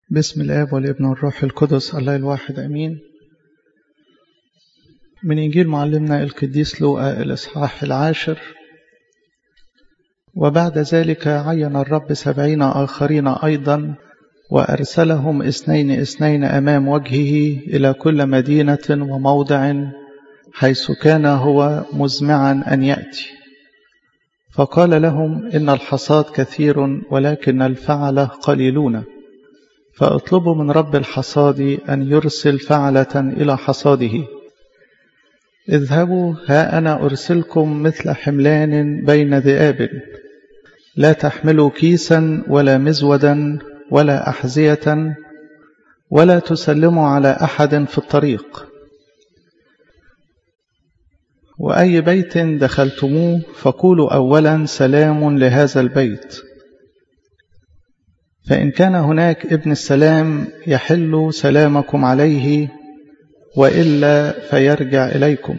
بسم الآب والابن والروح القدس الله الواحد أمين من إنجيل معلمنا القديس لوقا الإصحاح العاشر وبعد ذلك عين الرب سبعين آخرين أيضا وأرسلهم اثنين اثنين أمام وجهه إلى كل مدينة وموضع حيث كان هو مزمعا أن يأتي فقال لهم إن الحصاد كثير ولكن الفعل قليلون فاطلبوا من رب الحصاد أن يرسل فعلة إلى حصاده اذهبوا ها أنا أرسلكم مثل حملان بين ذئاب لا تحملوا كيسا ولا مزودا ولا أحذية ولا تسلموا على أحد في الطريق وأي بيت دخلتموه فقولوا أولا سلام لهذا البيت فإن كان هناك ابن السلام يحل سلامكم عليه وإلا فيرجع إليكم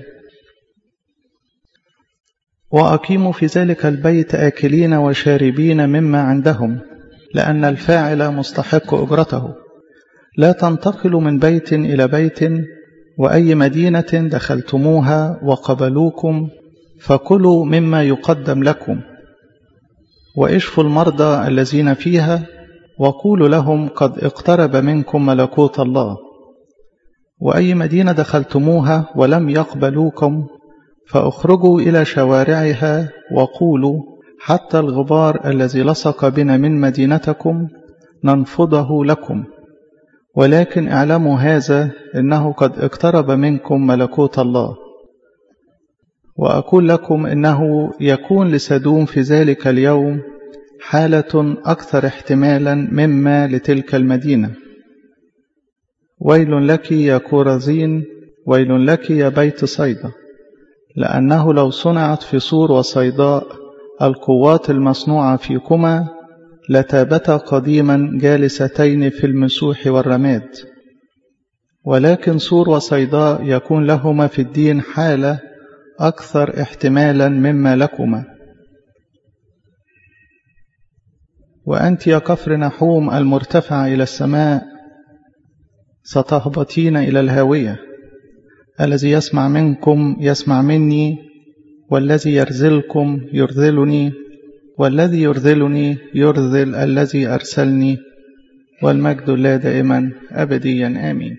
وأقيموا في ذلك البيت آكلين وشاربين مما عندهم لأن الفاعل مستحق أجرته لا تنتقلوا من بيت إلى بيت وأي مدينة دخلتموها وقبلوكم فكلوا مما يقدم لكم واشفوا المرضى الذين فيها وقولوا لهم قد اقترب منكم ملكوت الله وأي مدينة دخلتموها ولم يقبلوكم فاخرجوا إلى شوارعها وقولوا حتى الغبار الذي لصق بنا من مدينتكم ننفضه لكم ولكن اعلموا هذا إنه قد اقترب منكم ملكوت الله وأقول لكم إنه يكون لسدوم في ذلك اليوم حالة أكثر احتمالا مما لتلك المدينة ويل لك يا كورزين ويل لك يا بيت صيدا لأنه لو صنعت في صور وصيداء القوات المصنوعة فيكما لتابتا قديما جالستين في المسوح والرماد ولكن صور وصيداء يكون لهما في الدين حالة أكثر احتمالا مما لكما وأنت يا كفر نحوم المرتفع إلى السماء ستهبطين إلى الهاوية الذي يسمع منكم يسمع مني والذي يرذلكم يرذلني والذي يرذلني يرذل الذي أرسلني والمجد لا دائما أبديا آمين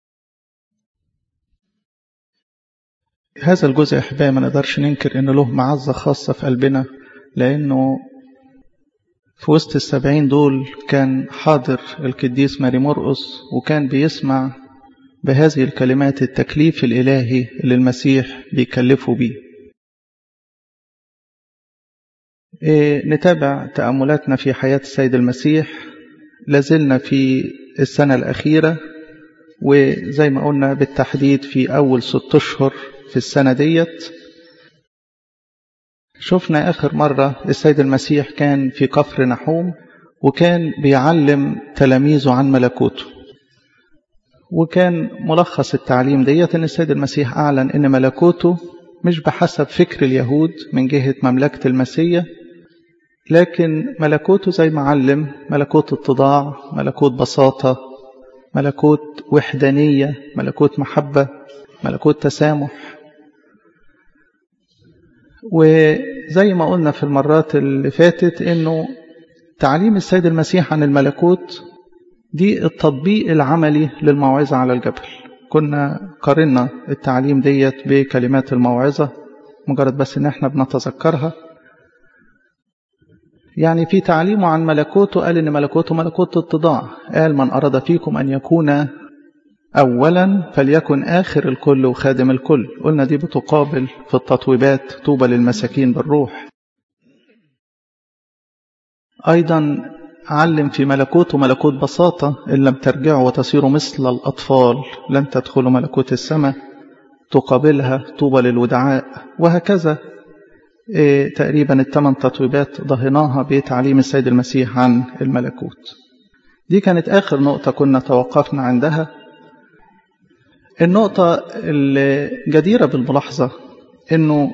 هذا الجزء أحبائي ما نقدرش ننكر إنه له معزة خاصة في قلبنا لأنه في وسط السبعين دول كان حاضر القديس ماري مرقس وكان بيسمع بهذه الكلمات التكليف الإلهي اللي المسيح بيكلفه بيه إيه نتابع تأملاتنا في حياة السيد المسيح لازلنا في السنة الأخيرة وزي ما قلنا بالتحديد في أول ست أشهر في السنة ديت شفنا آخر مرة السيد المسيح كان في كفر نحوم وكان بيعلم تلاميذه عن ملكوته وكان ملخص التعليم ديت ان السيد المسيح اعلن ان ملكوته مش بحسب فكر اليهود من جهة مملكة المسيح لكن ملكوته زي ما علم ملكوت اتضاع ملكوت بساطة ملكوت وحدانية ملكوت محبة ملكوت تسامح وزي ما قلنا في المرات اللي فاتت انه تعليم السيد المسيح عن الملكوت دي التطبيق العملي للموعظة على الجبل كنا قارنا التعليم ديت بكلمات الموعظة مجرد بس ان احنا بنتذكرها يعني في تعليمه عن ملكوته قال ان ملكوته ملكوت اتضاع قال من اراد فيكم ان يكون اولا فليكن اخر الكل وخادم الكل قلنا دي بتقابل في التطويبات طوبى للمساكين بالروح ايضا علم في ملكوت ملكوت بساطة إن لم ترجعوا وتصيروا مثل الأطفال لن تدخلوا ملكوت السماء تقابلها طوبى للودعاء وهكذا إيه تقريبا الثمان تطويبات ضهناها بتعليم السيد المسيح عن الملكوت دي كانت آخر نقطة كنا توقفنا عندها النقطة الجديرة بالملاحظة أنه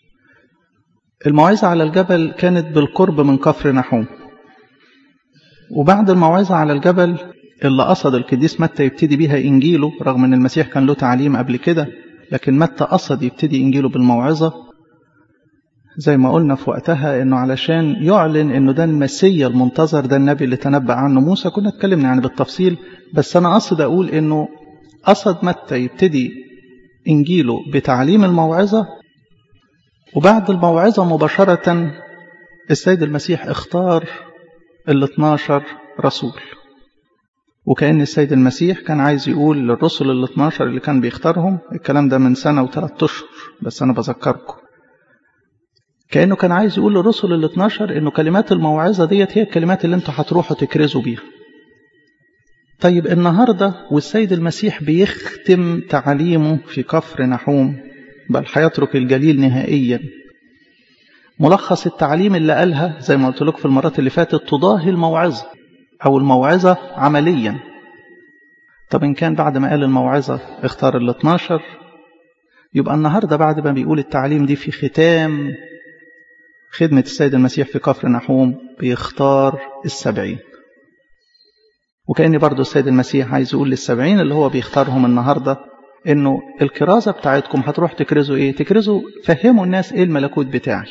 الموعظة على الجبل كانت بالقرب من كفر نحوم وبعد الموعظة على الجبل اللي قصد القديس متى يبتدي بيها إنجيله رغم أن المسيح كان له تعليم قبل كده لكن متى قصد يبتدي إنجيله بالموعظة زي ما قلنا في وقتها أنه علشان يعلن أنه ده المسيا المنتظر ده النبي اللي تنبأ عنه موسى كنا اتكلمنا يعني بالتفصيل بس أنا قصد أقول أنه قصد متى يبتدي إنجيله بتعليم الموعظة وبعد الموعظة مباشرة السيد المسيح اختار ال 12 رسول وكأن السيد المسيح كان عايز يقول للرسل ال 12 اللي كان بيختارهم الكلام ده من سنة وثلاث أشهر بس أنا بذكركم كأنه كان عايز يقول للرسل ال 12 إنه كلمات الموعظة ديت هي الكلمات اللي أنتوا هتروحوا تكرزوا بيها. طيب النهارده والسيد المسيح بيختم تعليمه في كفر نحوم بل هيترك الجليل نهائيا. ملخص التعليم اللي قالها زي ما قلت لكم في المرات اللي فاتت تضاهي الموعظة أو الموعظة عمليا. طب إن كان بعد ما قال الموعظة اختار ال 12 يبقى النهارده بعد ما بيقول التعليم دي في ختام خدمة السيد المسيح في كفر نحوم بيختار السبعين وكأن برضو السيد المسيح عايز يقول للسبعين اللي هو بيختارهم النهاردة انه الكرازة بتاعتكم هتروح تكرزوا ايه تكرزوا فهموا الناس ايه الملكوت بتاعي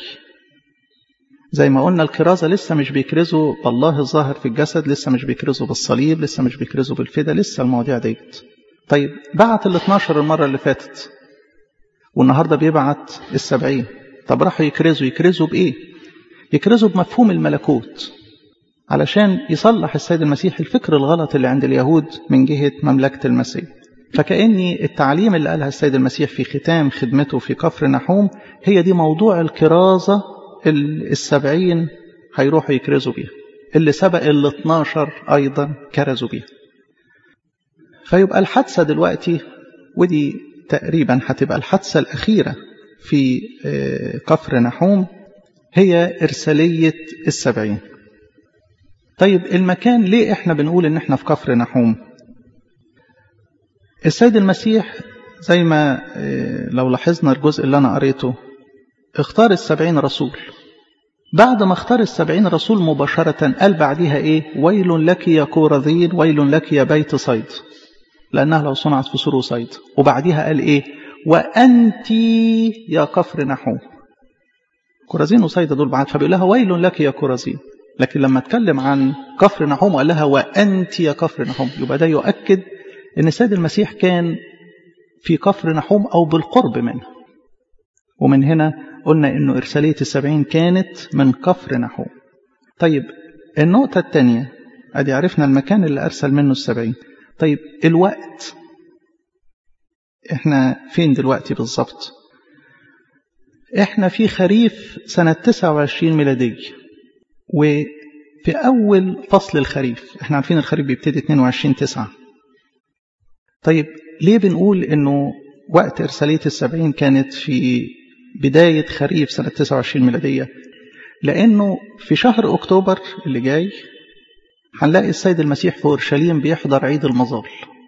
زي ما قلنا الكرازة لسه مش بيكرزوا بالله الظاهر في الجسد لسه مش بيكرزوا بالصليب لسه مش بيكرزوا بالفدا لسه المواضيع ديت طيب بعت ال 12 المرة اللي فاتت والنهاردة بيبعت السبعين طب راحوا يكرزوا يكرزوا بإيه يكرزوا بمفهوم الملكوت علشان يصلح السيد المسيح الفكر الغلط اللي عند اليهود من جهة مملكة المسيح فكأني التعليم اللي قالها السيد المسيح في ختام خدمته في كفر نحوم هي دي موضوع الكرازة السبعين هيروحوا يكرزوا بيها اللي سبق ال 12 أيضا كرزوا بيها فيبقى الحادثة دلوقتي ودي تقريبا هتبقى الحادثة الأخيرة في كفر نحوم هي إرسالية السبعين طيب المكان ليه احنا بنقول ان احنا في كفر نحوم السيد المسيح زي ما لو لاحظنا الجزء اللي انا قريته اختار السبعين رسول بعد ما اختار السبعين رسول مباشرة قال بعدها ايه ويل لك يا كورذين ويل لك يا بيت صيد لأنها لو صنعت في سور صيد وبعدها قال ايه وأنت يا كفر نحوم كورازين وصيدا دول بعد فبيقول لها ويل لك يا كورازين لكن لما اتكلم عن كفر نحوم قال لها وأنت يا كفر نحوم يبقى ده يؤكد أن السيد المسيح كان في كفر نحوم أو بالقرب منه ومن هنا قلنا أنه إرسالية السبعين كانت من كفر نحوم طيب النقطة الثانية أدي عرفنا المكان اللي أرسل منه السبعين طيب الوقت احنا فين دلوقتي بالظبط احنا في خريف سنة 29 ميلادية وفي أول فصل الخريف احنا عارفين الخريف بيبتدي 22 9 طيب ليه بنقول انه وقت إرسالية السبعين كانت في بداية خريف سنة 29 ميلادية لأنه في شهر أكتوبر اللي جاي هنلاقي السيد المسيح في أورشليم بيحضر عيد المظال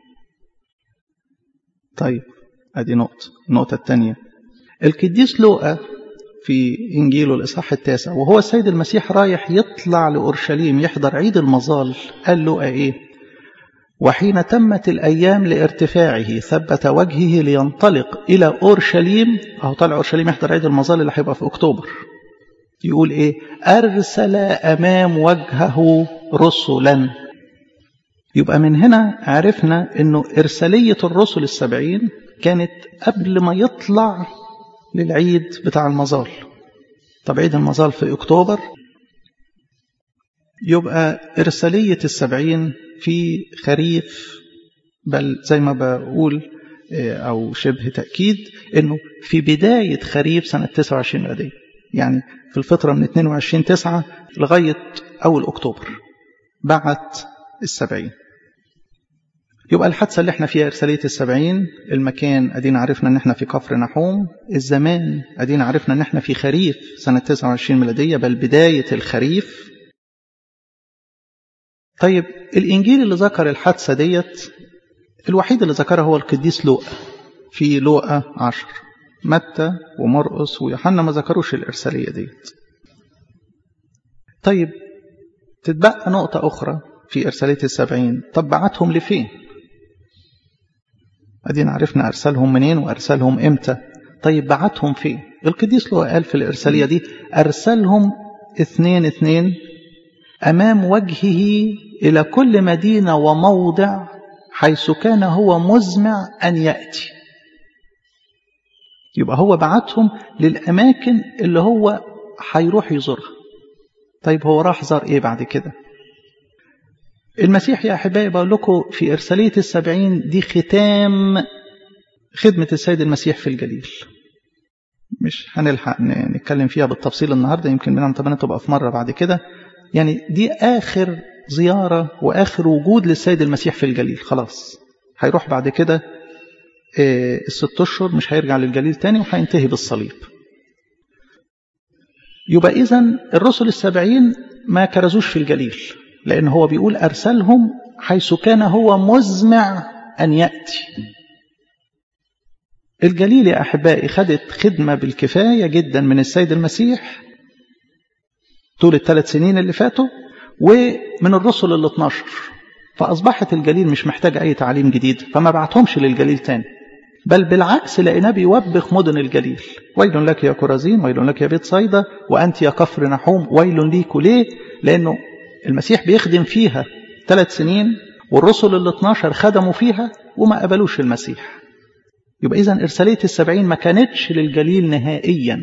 طيب ادي نقطة النقطة الثانية القديس لوقا في إنجيله الإصحاح التاسع وهو السيد المسيح رايح يطلع لأورشليم يحضر عيد المظال قال لوقا إيه وحين تمت الأيام لارتفاعه ثبت وجهه لينطلق إلى أورشليم أهو طالع أورشليم يحضر عيد المظال اللي هيبقى في أكتوبر يقول إيه أرسل أمام وجهه رسلا يبقى من هنا عرفنا أنه إرسالية الرسل السبعين كانت قبل ما يطلع للعيد بتاع المظال طب عيد المظال في أكتوبر يبقى إرسالية السبعين في خريف بل زي ما بقول أو شبه تأكيد أنه في بداية خريف سنة 29 ميلادية يعني في الفترة من 22 9 لغاية أول أكتوبر بعت السبعين يبقى الحادثة اللي احنا فيها إرسالية السبعين المكان أدينا عرفنا أن احنا في كفر نحوم الزمان أدينا عرفنا أن احنا في خريف سنة 29 ميلادية بل بداية الخريف طيب الإنجيل اللي ذكر الحادثة ديت الوحيد اللي ذكرها هو القديس لوقا في لوقا عشر متى ومرقس ويوحنا ما ذكروش الإرسالية ديت طيب تتبقى نقطة أخرى في إرسالية السبعين طب بعتهم لفين أدينا عرفنا أرسلهم منين وأرسلهم إمتى طيب بعتهم فين القديس له قال في الإرسالية دي أرسلهم اثنين اثنين أمام وجهه إلى كل مدينة وموضع حيث كان هو مزمع أن يأتي يبقى هو بعتهم للأماكن اللي هو هيروح يزورها طيب هو راح زار إيه بعد كده المسيح يا أحبائي بقول لكم في إرسالية السبعين دي ختام خدمة السيد المسيح في الجليل مش هنلحق نتكلم فيها بالتفصيل النهاردة يمكن منها طبعا تبقى في مرة بعد كده يعني دي آخر زيارة وآخر وجود للسيد المسيح في الجليل خلاص هيروح بعد كده الست أشهر مش هيرجع للجليل تاني وهينتهي بالصليب يبقى إذا الرسل السبعين ما كرزوش في الجليل لأن هو بيقول أرسلهم حيث كان هو مزمع أن يأتي الجليل يا أحبائي خدت خدمة بالكفاية جدا من السيد المسيح طول الثلاث سنين اللي فاتوا ومن الرسل ال 12 فأصبحت الجليل مش محتاج أي تعليم جديد فما بعتهمش للجليل تاني بل بالعكس لقيناه بيوبخ مدن الجليل ويل لك يا كرازين ويل لك يا بيت صيدا وأنت يا كفر نحوم ويل ليك ليه لأنه المسيح بيخدم فيها ثلاث سنين والرسل ال 12 خدموا فيها وما قبلوش المسيح يبقى إذا إرسالية السبعين ما كانتش للجليل نهائيا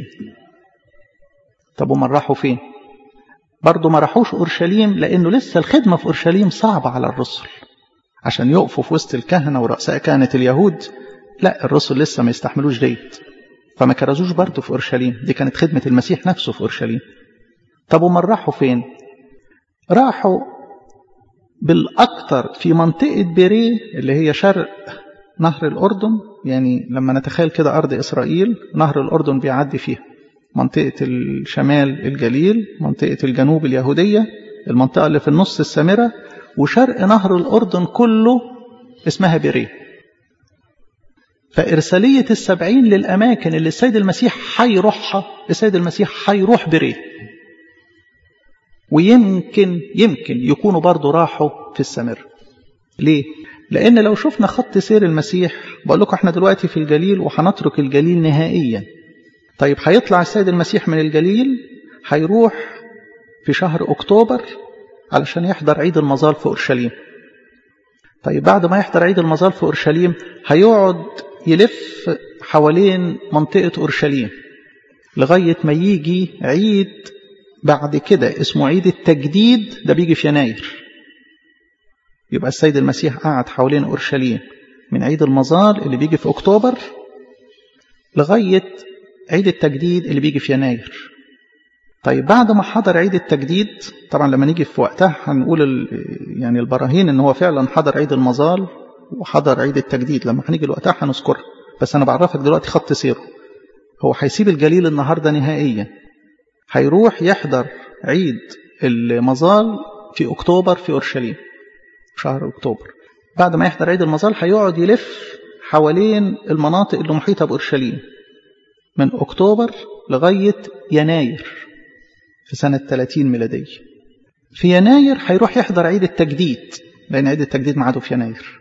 طب وما راحوا فين برضه ما راحوش أورشليم لأنه لسه الخدمة في أورشليم صعبة على الرسل عشان يقفوا في وسط الكهنة ورؤساء كهنة اليهود لا الرسل لسه ما يستحملوش ديت فما كرزوش برضه في أورشليم دي كانت خدمة المسيح نفسه في أورشليم طب وما راحوا فين راحوا بالأكثر في منطقة بيريه اللي هي شرق نهر الأردن يعني لما نتخيل كده أرض إسرائيل نهر الأردن بيعدي فيها منطقة الشمال الجليل منطقة الجنوب اليهودية المنطقة اللي في النص السامرة وشرق نهر الأردن كله اسمها بيريه فإرسالية السبعين للأماكن اللي السيد المسيح حيروحها السيد حيروح حيروح بريه ويمكن يمكن يكونوا برضو راحوا في السامرة ليه؟ لأن لو شفنا خط سير المسيح بقول لكم احنا دلوقتي في الجليل وهنترك الجليل نهائيا طيب هيطلع السيد المسيح من الجليل هيروح في شهر أكتوبر علشان يحضر عيد المظال في أورشليم طيب بعد ما يحضر عيد المظال في أورشليم هيقعد يلف حوالين منطقة أورشليم لغاية ما يجي عيد بعد كده اسمه عيد التجديد ده بيجي في يناير يبقى السيد المسيح قعد حوالين أورشليم من عيد المظال اللي بيجي في أكتوبر لغاية عيد التجديد اللي بيجي في يناير طيب بعد ما حضر عيد التجديد طبعا لما نيجي في وقتها هنقول يعني البراهين ان هو فعلا حضر عيد المظال وحضر عيد التجديد لما هنيجي لوقتها هنذكرها بس انا بعرفك دلوقتي خط سيره هو هيسيب الجليل النهارده نهائيا هيروح يحضر عيد المظال في اكتوبر في اورشليم شهر اكتوبر بعد ما يحضر عيد المظال هيقعد يلف حوالين المناطق اللي محيطه باورشليم من اكتوبر لغايه يناير في سنه 30 ميلاديه في يناير هيروح يحضر عيد التجديد لان عيد التجديد ميعاده في يناير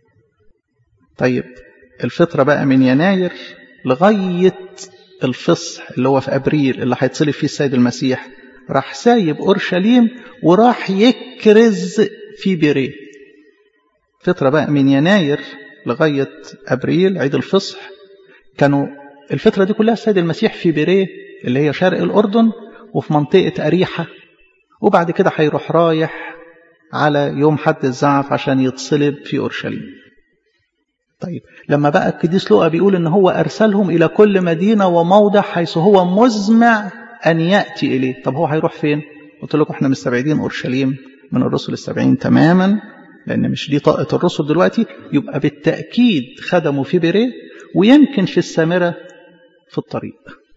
طيب الفتره بقى من يناير لغايه الفصح اللي هو في ابريل اللي هيتصلب فيه السيد المسيح راح سايب اورشليم وراح يكرز في بيريه فترة بقى من يناير لغاية أبريل عيد الفصح كانوا الفترة دي كلها السيد المسيح في بيريه اللي هي شرق الأردن وفي منطقة أريحة وبعد كده هيروح رايح على يوم حد الزعف عشان يتصلب في أورشليم طيب لما بقى القديس لوقا بيقول ان هو ارسلهم الى كل مدينه وموضع حيث هو مزمع ان ياتي اليه طب هو هيروح فين قلت لكم احنا مستبعدين اورشليم من الرسل السبعين تماما لان مش دي طاقه الرسل دلوقتي يبقى بالتاكيد خدموا في بيريه ويمكن في السامره في الطريق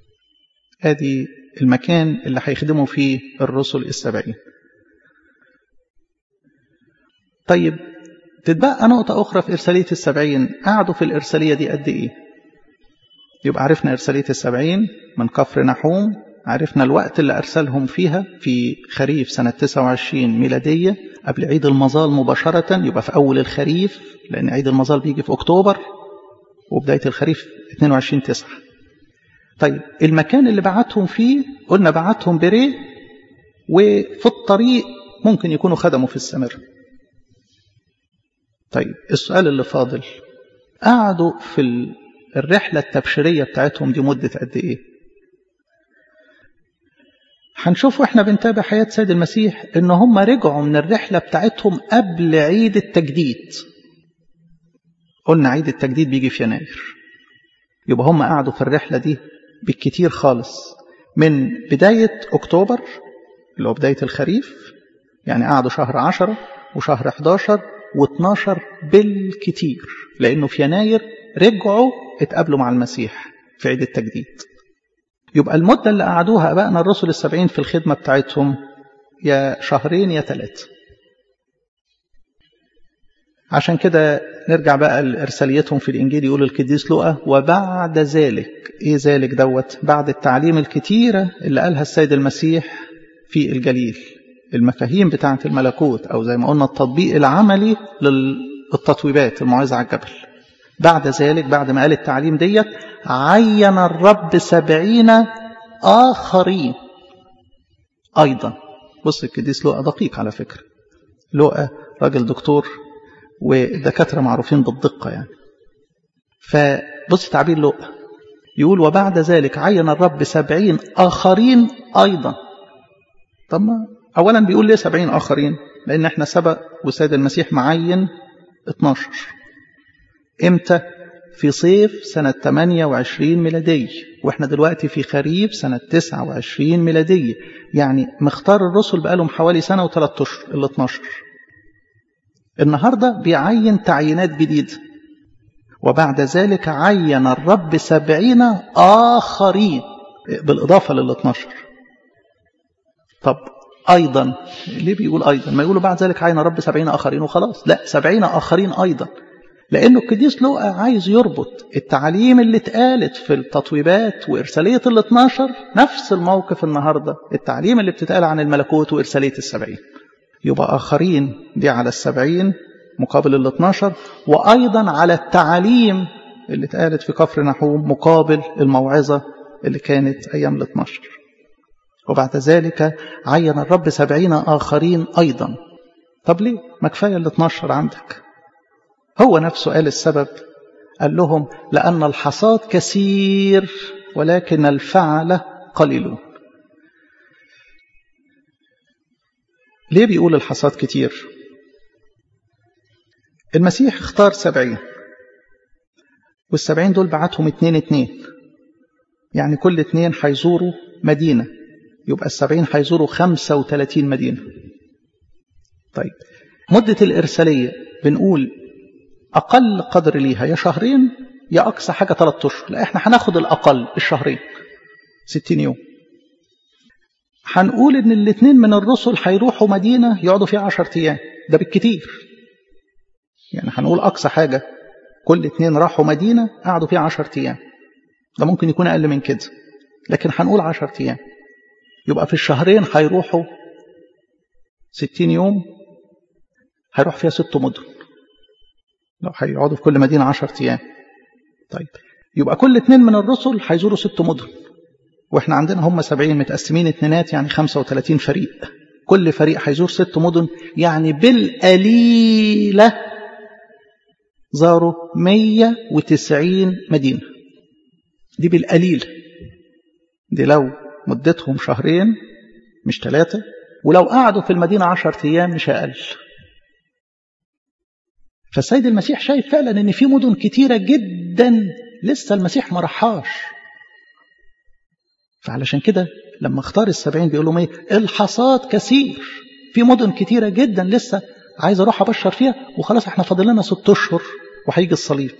ادي المكان اللي هيخدموا فيه الرسل السبعين طيب تتبقى نقطة أخرى في إرسالية السبعين قعدوا في الإرسالية دي قد إيه يبقى عرفنا إرسالية السبعين من كفر نحوم عرفنا الوقت اللي أرسلهم فيها في خريف سنة 29 ميلادية قبل عيد المظال مباشرة يبقى في أول الخريف لأن عيد المظال بيجي في أكتوبر وبداية الخريف 22 9 طيب المكان اللي بعتهم فيه قلنا بعتهم بريه وفي الطريق ممكن يكونوا خدموا في السامرة طيب السؤال اللي فاضل قعدوا في الرحلة التبشيرية بتاعتهم دي مدة قد إيه هنشوف واحنا بنتابع حياة سيد المسيح ان هم رجعوا من الرحلة بتاعتهم قبل عيد التجديد قلنا عيد التجديد بيجي في يناير يبقى هم قعدوا في الرحلة دي بالكتير خالص من بداية أكتوبر اللي هو بداية الخريف يعني قعدوا شهر عشرة وشهر 11 و12 بالكتير لأنه في يناير رجعوا اتقابلوا مع المسيح في عيد التجديد يبقى المدة اللي قعدوها أبائنا الرسل السبعين في الخدمة بتاعتهم يا شهرين يا ثلاثة عشان كده نرجع بقى لإرساليتهم في الإنجيل يقول القديس لوقا وبعد ذلك إيه ذلك دوت بعد التعليم الكتيرة اللي قالها السيد المسيح في الجليل المفاهيم بتاعة الملكوت أو زي ما قلنا التطبيق العملي للتطويبات الموعظة على الجبل بعد ذلك بعد ما قال التعليم ديت عين الرب سبعين آخرين أيضا بص القديس لوقا دقيق على فكرة لوقا راجل دكتور والدكاترة معروفين بالدقة يعني فبص تعبير لوقا يقول وبعد ذلك عين الرب سبعين آخرين أيضا طب ما أولا بيقول ليه سبعين آخرين لأن احنا سبق وسيد المسيح معين 12 امتى في صيف سنة 28 ميلادية واحنا دلوقتي في خريف سنة 29 ميلادية يعني مختار الرسل بقالهم حوالي سنة وثلاث أشهر ال 12 النهاردة بيعين تعيينات جديدة وبعد ذلك عين الرب سبعين آخرين بالإضافة لل 12 طب أيضا ليه بيقول أيضا ما يقولوا بعد ذلك عين الرب سبعين آخرين وخلاص لا سبعين آخرين أيضا لأنه القديس لوقا عايز يربط التعاليم اللي اتقالت في التطويبات وإرسالية ال 12 نفس الموقف النهاردة التعليم اللي بتتقال عن الملكوت وإرسالية السبعين يبقى آخرين دي على السبعين مقابل ال 12 وأيضا على التعاليم اللي اتقالت في كفر نحوم مقابل الموعظة اللي كانت أيام ال 12 وبعد ذلك عين الرب سبعين آخرين أيضا طب ليه ما كفاية ال 12 عندك هو نفسه قال السبب قال لهم لأن الحصاد كثير ولكن الفعل قليلون ليه بيقول الحصاد كتير المسيح اختار سبعين والسبعين دول بعتهم اتنين اتنين يعني كل اتنين هيزوروا مدينة يبقى السبعين هيزوروا خمسة وتلاتين مدينة طيب مدة الإرسالية بنقول أقل قدر ليها يا شهرين يا أقصى حاجة ثلاثة أشهر لا إحنا هناخد الأقل الشهرين ستين يوم هنقول إن الاثنين من الرسل هيروحوا مدينة يقعدوا فيها عشر أيام ده بالكتير يعني هنقول أقصى حاجة كل اثنين راحوا مدينة قعدوا فيها عشر أيام ده ممكن يكون أقل من كده لكن هنقول عشر أيام يبقى في الشهرين هيروحوا ستين يوم هيروح فيها ست مدن لو هيقعدوا في كل مدينة عشر أيام طيب يبقى كل اتنين من الرسل هيزوروا ست مدن واحنا عندنا هم سبعين متقسمين اتنينات يعني خمسة وتلاتين فريق كل فريق هيزور ست مدن يعني بالقليلة زاروا مية وتسعين مدينة دي بالقليل دي لو مدتهم شهرين مش ثلاثة ولو قعدوا في المدينة عشر أيام مش أقل فالسيد المسيح شايف فعلا ان في مدن كتيره جدا لسه المسيح ما راحهاش فعلشان كده لما اختار السبعين بيقول لهم ايه الحصاد كثير في مدن كتيره جدا لسه عايز اروح ابشر فيها وخلاص احنا فاضل لنا ست اشهر وهيجي الصليب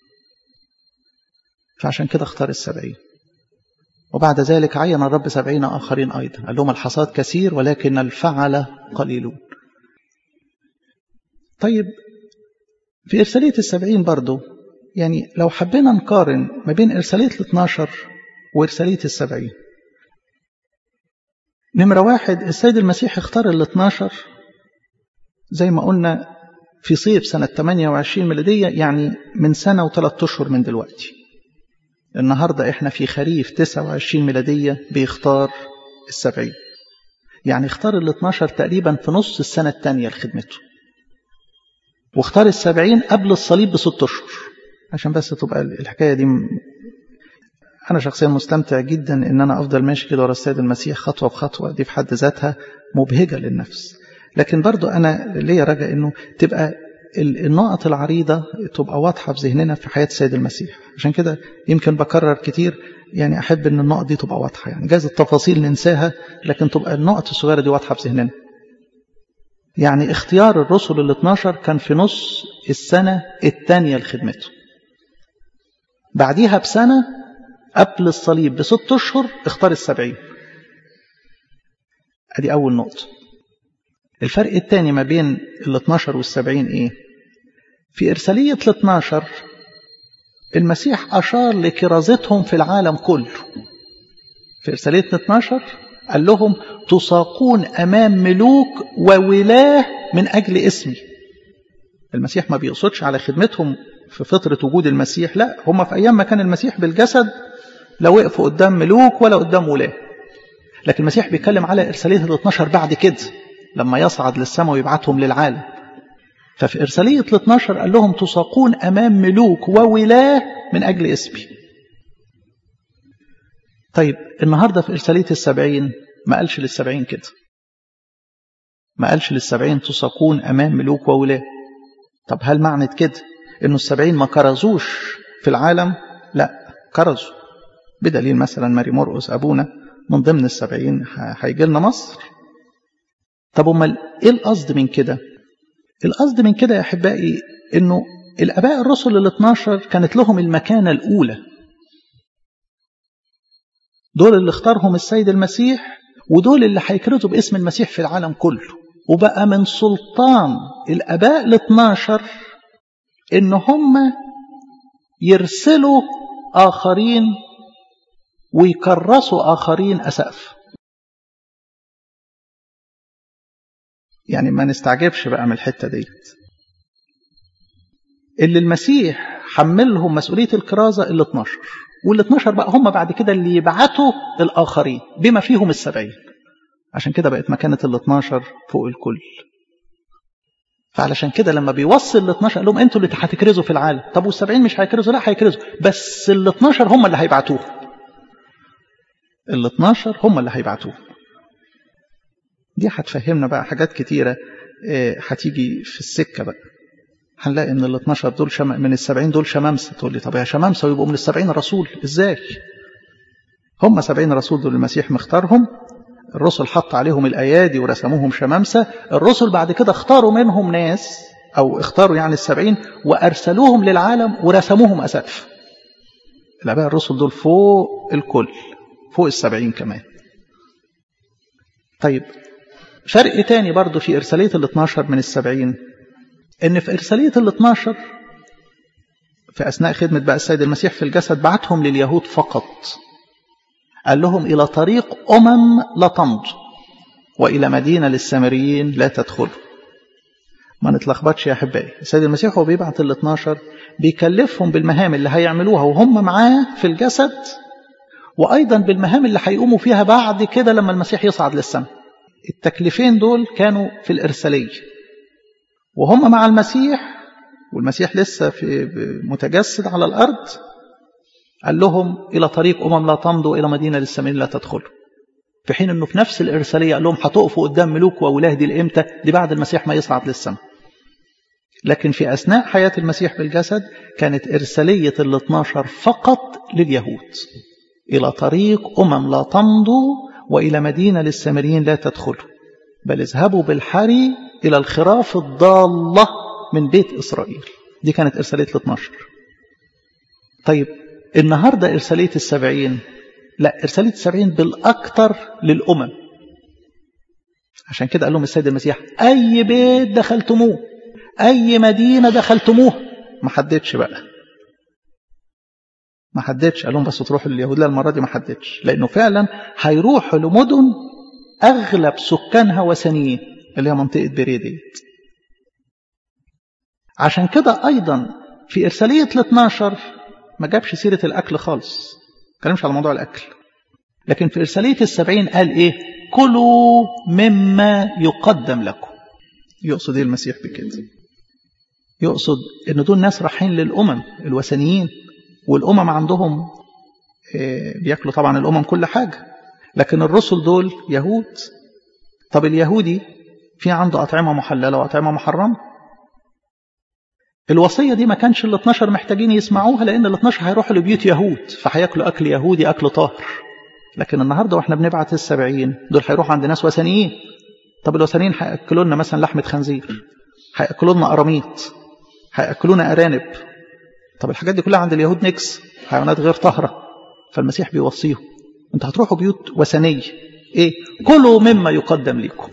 فعشان كده اختار السبعين وبعد ذلك عين الرب سبعين آخرين أيضا قال لهم الحصاد كثير ولكن الفعل قليلون طيب في إرسالية السبعين برضو يعني لو حبينا نقارن ما بين إرسالية الاثناشر وإرسالية السبعين نمرة واحد السيد المسيح اختار ال 12 زي ما قلنا في صيف سنة 28 ميلادية يعني من سنة وثلاث أشهر من دلوقتي النهاردة احنا في خريف 29 ميلادية بيختار السبعين يعني اختار ال 12 تقريبا في نص السنة الثانية لخدمته واختار السبعين قبل الصليب بست أشهر عشان بس تبقى الحكاية دي أنا شخصيا مستمتع جدا إن أنا أفضل ماشي كده ورا السيد المسيح خطوة بخطوة دي في حد ذاتها مبهجة للنفس لكن برضو أنا ليا رجاء إنه تبقى النقط العريضة تبقى واضحة في ذهننا في حياة السيد المسيح عشان كده يمكن بكرر كتير يعني أحب إن النقط دي تبقى واضحة يعني جاز التفاصيل ننساها لكن تبقى النقط الصغيرة دي واضحة في ذهننا يعني اختيار الرسل ال 12 كان في نص السنة الثانية لخدمته بعديها بسنة قبل الصليب بست أشهر اختار السبعين ادي أول نقطة الفرق الثاني ما بين ال 12 والسبعين ايه في إرسالية ال 12 المسيح أشار لكرازتهم في العالم كله في إرسالية ال 12 قال لهم تساقون أمام ملوك وولاه من أجل اسمي المسيح ما بيقصدش على خدمتهم في فترة وجود المسيح لا هم في أيام ما كان المسيح بالجسد لا وقفوا قدام ملوك ولا قدام ولاه لكن المسيح بيتكلم على إرسالية ال 12 بعد كده لما يصعد للسماء ويبعتهم للعالم ففي إرسالية ال 12 قال لهم تساقون أمام ملوك وولاه من أجل اسمي طيب النهاردة في إرسالية السبعين ما قالش للسبعين كده ما قالش للسبعين تساقون أمام ملوك وولاه طب هل معنى كده إنه السبعين ما كرزوش في العالم لا كرزوا بدليل مثلا ماري مرقس أبونا من ضمن السبعين هيجي لنا مصر طب امال ايه القصد من كده القصد من كده يا احبائي انه الاباء الرسل ال 12 كانت لهم المكانه الاولى دول اللي اختارهم السيد المسيح ودول اللي هيكرزوا باسم المسيح في العالم كله وبقى من سلطان الاباء ال 12 ان هم يرسلوا اخرين ويكرسوا اخرين اسقف يعني ما نستعجبش بقى من الحته ديت اللي المسيح حملهم مسؤوليه الكرازه ال 12 وال 12 بقى هم بعد كده اللي يبعتوا الاخرين بما فيهم السبعين عشان كده بقت مكانه ال 12 فوق الكل فعلشان كده لما بيوصل ال 12 قال لهم انتوا اللي هتكرزوا في العالم طب وال70 مش هيكرزوا لا هيكرزوا بس ال 12 هم اللي هيبعتوه ال 12 هم اللي هيبعتوه دي هتفهمنا بقى حاجات كتيرة هتيجي في السكة بقى هنلاقي ان ال 12 دول شم... من ال 70 دول شمامسة تقول لي طب يا شمامسة ويبقوا من ال 70 رسول ازاي؟ هم 70 رسول دول المسيح مختارهم الرسل حط عليهم الايادي ورسموهم شمامسة الرسل بعد كده اختاروا منهم ناس او اختاروا يعني السبعين وارسلوهم للعالم ورسموهم اسقف الاباء الرسل دول فوق الكل فوق السبعين كمان طيب فرق تاني برضو في إرسالية ال 12 من السبعين إن في إرسالية ال 12 في أثناء خدمة بقى السيد المسيح في الجسد بعتهم لليهود فقط قال لهم إلى طريق أمم لا تمضوا وإلى مدينة للسامريين لا تدخلوا ما نتلخبطش يا أحبائي السيد المسيح هو بيبعت ال 12 بيكلفهم بالمهام اللي هيعملوها وهم معاه في الجسد وأيضا بالمهام اللي هيقوموا فيها بعد كده لما المسيح يصعد للسماء التكليفين دول كانوا في الإرسالية وهم مع المسيح والمسيح لسه في متجسد على الأرض قال لهم إلى طريق أمم لا تمضوا إلى مدينة للسامريين لا تدخلوا في حين أنه في نفس الإرسالية قال لهم هتقفوا قدام ملوك وأولاه دي الإمتى دي بعد المسيح ما يصعد للسماء لكن في أثناء حياة المسيح بالجسد كانت إرسالية ال 12 فقط لليهود إلى طريق أمم لا تمضوا وإلى مدينة للسامريين لا تدخلوا بل اذهبوا بالحري إلى الخراف الضالة من بيت إسرائيل دي كانت إرسالية ال 12 طيب النهاردة إرسالية السبعين لا إرسالية السبعين بالأكثر للأمم عشان كده قال لهم السيد المسيح أي بيت دخلتموه أي مدينة دخلتموه ما حددش بقى ما حددش قال لهم بس تروحوا لليهود لا المرة دي ما حددش لأنه فعلا هيروحوا لمدن أغلب سكانها وثنيين اللي هي منطقة بريديت عشان كده أيضا في إرسالية ال 12 ما جابش سيرة الأكل خالص ما كلمش على موضوع الأكل لكن في إرسالية السبعين قال إيه كلوا مما يقدم لكم يقصد إيه المسيح بكده يقصد إن دول ناس رايحين للأمم الوثنيين والأمم عندهم بياكلوا طبعا الأمم كل حاجة لكن الرسل دول يهود طب اليهودي في عنده أطعمة محللة وأطعمة محرمة الوصية دي ما كانش ال 12 محتاجين يسمعوها لأن ال 12 هيروحوا لبيوت يهود فهياكلوا أكل يهودي أكل طاهر لكن النهاردة واحنا بنبعت السبعين دول هيروحوا عند ناس وثنيين طب الوثنيين هيأكلوا لنا مثلا لحمة خنزير هيأكلوا لنا قراميط هيأكلوا لنا أرانب طب الحاجات دي كلها عند اليهود نكس حيوانات غير طاهرة فالمسيح بيوصيهم انتوا هتروحوا بيوت وثنية ايه كلوا مما يقدم لكم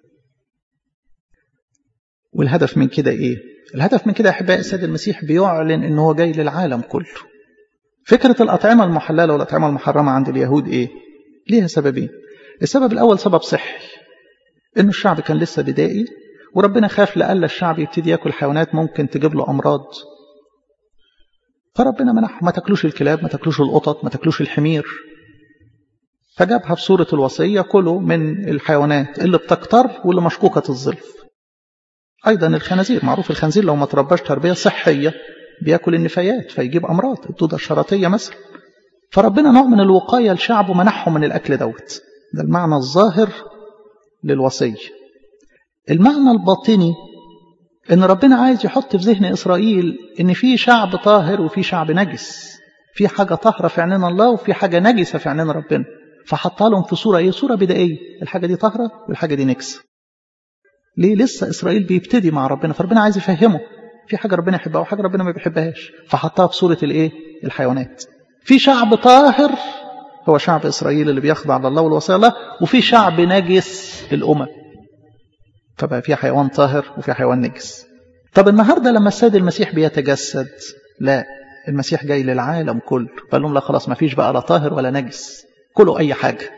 والهدف من كده ايه الهدف من كده احبائي السيد المسيح بيعلن ان هو جاي للعالم كله فكرة الأطعمة المحللة والأطعمة المحرمة عند اليهود إيه؟ ليها سببين السبب الأول سبب صحي إنه الشعب كان لسه بدائي وربنا خاف لألا الشعب يبتدي ياكل حيوانات ممكن تجيب له أمراض فربنا منح ما تاكلوش الكلاب ما تاكلوش القطط ما تاكلوش الحمير فجابها في صورة الوصية كلوا من الحيوانات اللي بتكتر واللي مشكوكة الظلف أيضا الخنازير معروف الخنزير لو ما ترباش تربية صحية بياكل النفايات فيجيب أمراض الدودة الشرطية مثلا فربنا نوع من الوقاية لشعبه منحهم من الأكل دوت ده المعنى الظاهر للوصية المعنى الباطني ان ربنا عايز يحط في ذهن إسرائيل ان في شعب طاهر وفي شعب نجس في حاجة طاهرة في عيننا الله وفي حاجة نجسة في عيننا ربنا فحطها لهم في صورة ايه صورة بدائية الحاجة دي طاهرة والحاجة دي نجسة ليه لسه إسرائيل بيبتدي مع ربنا فربنا عايز يفهمه في حاجة ربنا يحبها وحاجة ربنا ما بيحبهاش فحطها في صورة الايه الحيوانات في شعب طاهر هو شعب إسرائيل اللي بيخضع لله والوصايا الله وفي شعب نجس الأمم فبقى في حيوان طاهر وفي حيوان نجس طب النهاردة لما السيد المسيح بيتجسد لا المسيح جاي للعالم كله فقال لهم لا خلاص ما فيش بقى لا طاهر ولا نجس كله أي حاجة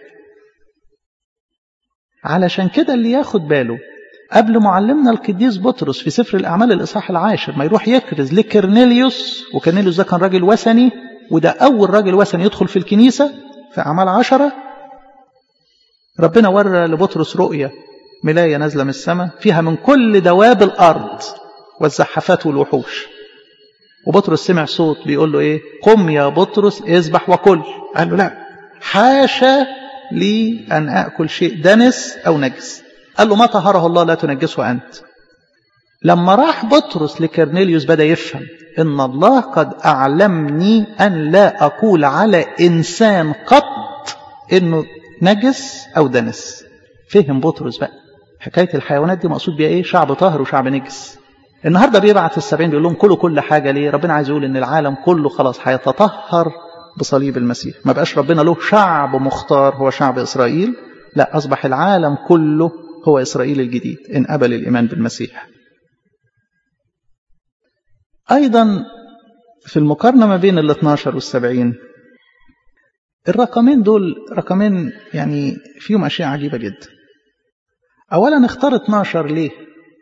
علشان كده اللي ياخد باله قبل معلمنا القديس بطرس في سفر الأعمال الإصحاح العاشر ما يروح يكرز لكرنيليوس وكرنيليوس ده كان راجل وثني وده أول راجل وثني يدخل في الكنيسة في أعمال عشرة ربنا ورى لبطرس رؤية ملاية نازلة من السماء فيها من كل دواب الأرض والزحفات والوحوش وبطرس سمع صوت بيقول له إيه قم يا بطرس اذبح وكل قال له لا حاشا لي أن أكل شيء دنس أو نجس قال له ما طهره الله لا تنجسه أنت لما راح بطرس لكرنيليوس بدأ يفهم إن الله قد أعلمني أن لا أقول على إنسان قط إنه نجس أو دنس فهم بطرس بقى حكاية الحيوانات دي مقصود بيها إيه شعب طاهر وشعب نجس النهاردة بيبعت السبعين بيقول لهم كلوا كل حاجة ليه ربنا عايز يقول إن العالم كله خلاص هيتطهر بصليب المسيح ما بقاش ربنا له شعب مختار هو شعب إسرائيل لا أصبح العالم كله هو إسرائيل الجديد إن قبل الإيمان بالمسيح أيضا في المقارنة ما بين ال 12 والسبعين الرقمين دول رقمين يعني فيهم أشياء عجيبة جدا أولا اختار 12 ليه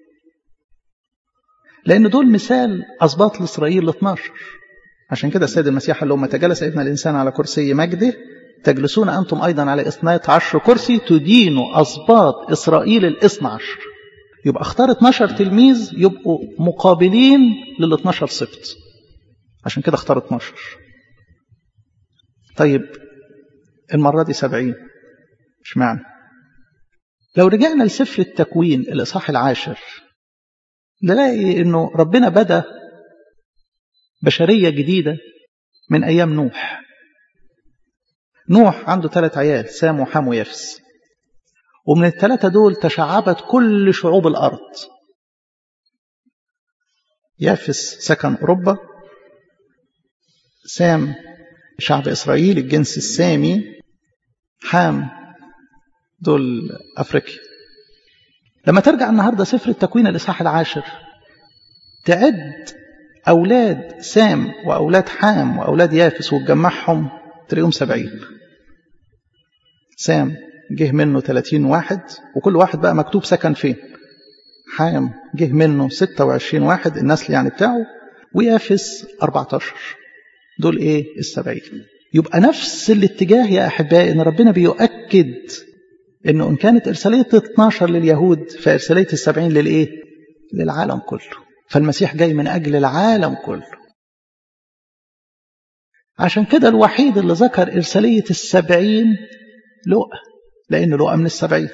لأن دول مثال أسباط لإسرائيل ل 12 عشان كده السيد المسيح قال لهم تجلس ابن الإنسان على كرسي مجده تجلسون أنتم أيضا على اثني عشر كرسي تدينوا أسباط إسرائيل الاثنى عشر يبقى اختار 12 تلميذ يبقوا مقابلين لل 12 سبت عشان كده اختار 12 طيب المرة دي 70 مش معنى لو رجعنا لسفر التكوين الإصحاح العاشر نلاقي انه ربنا بدا بشرية جديدة من أيام نوح نوح عنده ثلاث عيال سام وحام ويافس ومن الثلاثة دول تشعبت كل شعوب الأرض يافس سكن أوروبا سام شعب إسرائيل الجنس السامي حام دول أفريقيا لما ترجع النهاردة سفر التكوين الإصحاح العاشر تعد أولاد سام وأولاد حام وأولاد يافس وتجمعهم تلاقيهم سبعين سام جه منه 30 واحد وكل واحد بقى مكتوب سكن فين حام جه منه 26 واحد النسل يعني بتاعه ويافس 14 دول ايه السبعين يبقى نفس الاتجاه يا احبائي ان ربنا بيؤكد انه ان كانت ارساليه 12 لليهود فارساليه السبعين للايه للعالم كله فالمسيح جاي من اجل العالم كله عشان كده الوحيد اللي ذكر ارساليه السبعين لؤى لان لؤى من السبعين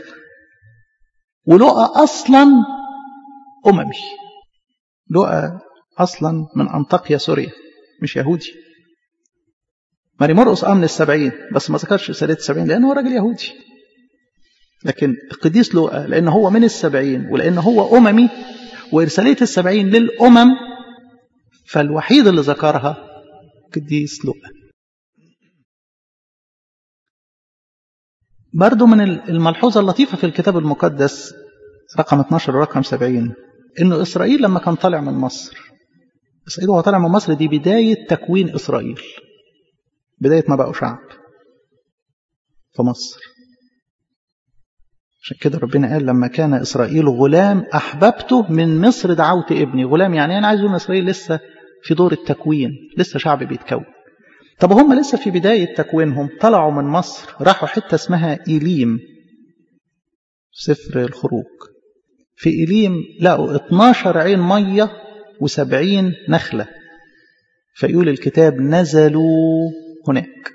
ولؤى اصلا اممي لؤى اصلا من انطاكيا سوريا مش يهودي ماري مرقس اه من السبعين بس ما ذكرش رسالة السبعين لأنه هو راجل يهودي لكن القديس لوقا لأن هو من السبعين ولأن هو أممي وإرسالية السبعين للأمم فالوحيد اللي ذكرها قديس لوقا برضو من الملحوظة اللطيفة في الكتاب المقدس رقم 12 ورقم 70 إنه إسرائيل لما كان طالع من مصر إسرائيل وهو طالع من مصر دي بداية تكوين إسرائيل بداية ما بقوا شعب في مصر عشان كده ربنا قال لما كان إسرائيل غلام أحببته من مصر دعوت ابني غلام يعني أنا عايز أقول إسرائيل لسه في دور التكوين لسه شعب بيتكون طب هم لسه في بداية تكوينهم طلعوا من مصر راحوا حتة اسمها إيليم سفر الخروج في إيليم لقوا 12 عين مية و70 نخلة فيقول الكتاب نزلوا هناك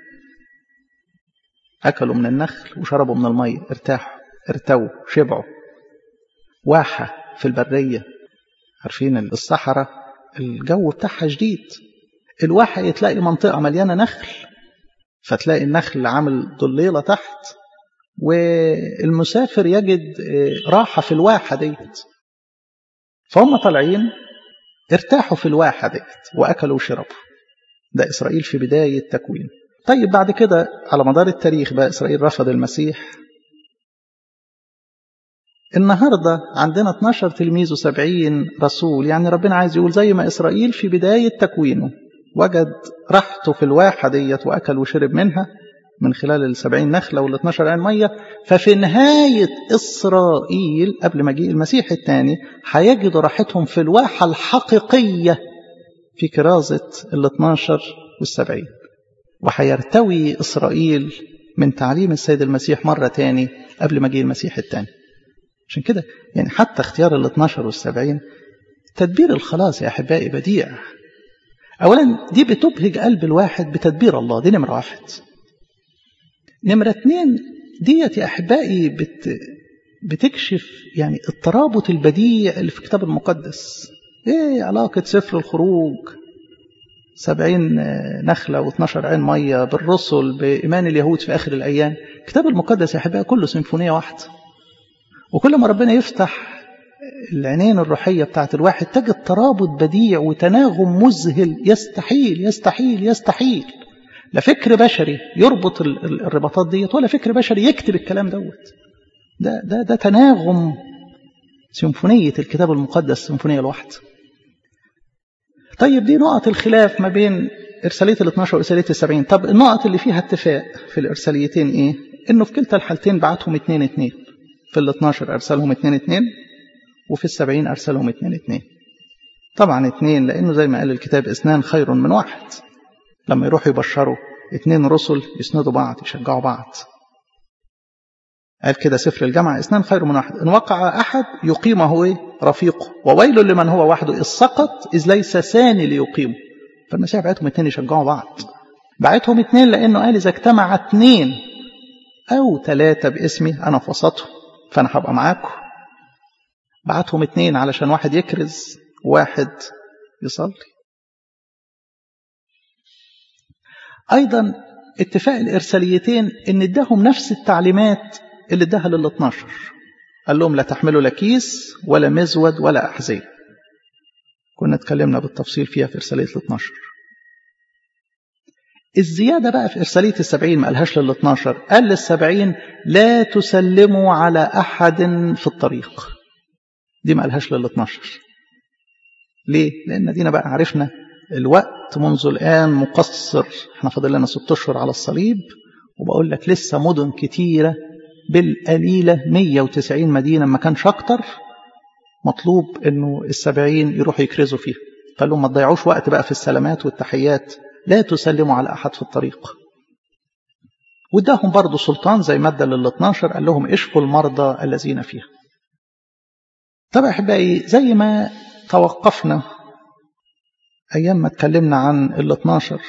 أكلوا من النخل وشربوا من المية ارتاحوا ارتووا شبعوا واحة في البرية عارفين الصحراء الجو بتاعها شديد الواحة تلاقي منطقة مليانة نخل فتلاقي النخل عامل ضليلة تحت والمسافر يجد راحة في الواحة ديت فهم طالعين ارتاحوا في الواحة ديت وأكلوا وشربوا ده إسرائيل في بداية تكوين طيب بعد كده على مدار التاريخ بقى إسرائيل رفض المسيح النهاردة عندنا 12 تلميذ و70 رسول يعني ربنا عايز يقول زي ما إسرائيل في بداية تكوينه وجد راحته في الواحة ديت وأكل وشرب منها من خلال السبعين نخلة وال 12 عين مية ففي نهاية إسرائيل قبل مجيء المسيح الثاني هيجدوا راحتهم في الواحة الحقيقية في كرازة ال 12 والسبعين وهيرتوي إسرائيل من تعليم السيد المسيح مرة تاني قبل مجيء المسيح الثاني عشان كده يعني حتى اختيار ال 12 والسبعين تدبير الخلاص يا أحبائي بديع أولا دي بتبهج قلب الواحد بتدبير الله دي نمرة واحد نمرة اتنين ديت يا أحبائي بت بتكشف يعني الترابط البديع اللي في الكتاب المقدس ايه علاقة سفر الخروج سبعين نخلة واثناشر عين مية بالرسل بإيمان اليهود في آخر الأيام الكتاب المقدس يا أحبائي كله سيمفونية واحدة وكل ما ربنا يفتح العينين الروحية بتاعت الواحد تجد ترابط بديع وتناغم مذهل يستحيل يستحيل يستحيل لا فكر بشري يربط الرباطات ديت ولا فكر بشري يكتب الكلام دوت ده ده ده تناغم سيمفونية الكتاب المقدس سيمفونية الواحدة طيب دي نقط الخلاف ما بين إرسالية ال 12 وإرسالية السبعين طب النقط اللي فيها اتفاق في الإرساليتين إيه؟ إنه في كلتا الحالتين بعتهم اتنين اتنين في ال 12 أرسلهم اتنين اتنين وفي السبعين أرسلهم اتنين اتنين طبعا اتنين لأنه زي ما قال الكتاب اثنان خير من واحد لما يروحوا يبشروا اتنين رسل يسندوا بعض يشجعوا بعض قال كده سفر الجامعة اثنان خير من واحد إن وقع أحد يقيمه إيه؟ رفيقه وويل لمن هو وحده إذ سقط إذ ليس ثاني ليقيمه فالمسيح بعتهم اتنين يشجعوا بعض بعتهم اتنين لأنه قال إذا اجتمع اتنين أو ثلاثة باسمي أنا في وسطهم فأنا هبقى معاكم بعتهم اتنين علشان واحد يكرز واحد يصلي أيضا اتفاق الإرساليتين إن اداهم نفس التعليمات اللي اداها لل 12 قال لهم لا تحملوا لا كيس ولا مزود ولا أحذية كنا اتكلمنا بالتفصيل فيها في إرسالية ال 12 الزيادة بقى في إرسالية السبعين ما قالهاش لل 12 قال للسبعين لا تسلموا على أحد في الطريق دي ما قالهاش لل 12 ليه؟ لأن دينا بقى عرفنا الوقت منذ الآن مقصر احنا فاضل لنا ست أشهر على الصليب وبقول لك لسه مدن كتيرة بالقليلة 190 مدينة ما كانش أكتر مطلوب أنه السبعين يروحوا يكرزوا فيها قال لهم ما تضيعوش وقت بقى في السلامات والتحيات لا تسلموا على أحد في الطريق واداهم برضه سلطان زي مادة لل 12 قال لهم اشفوا المرضى الذين فيها طبعا أحبائي زي ما توقفنا أيام ما اتكلمنا عن ال 12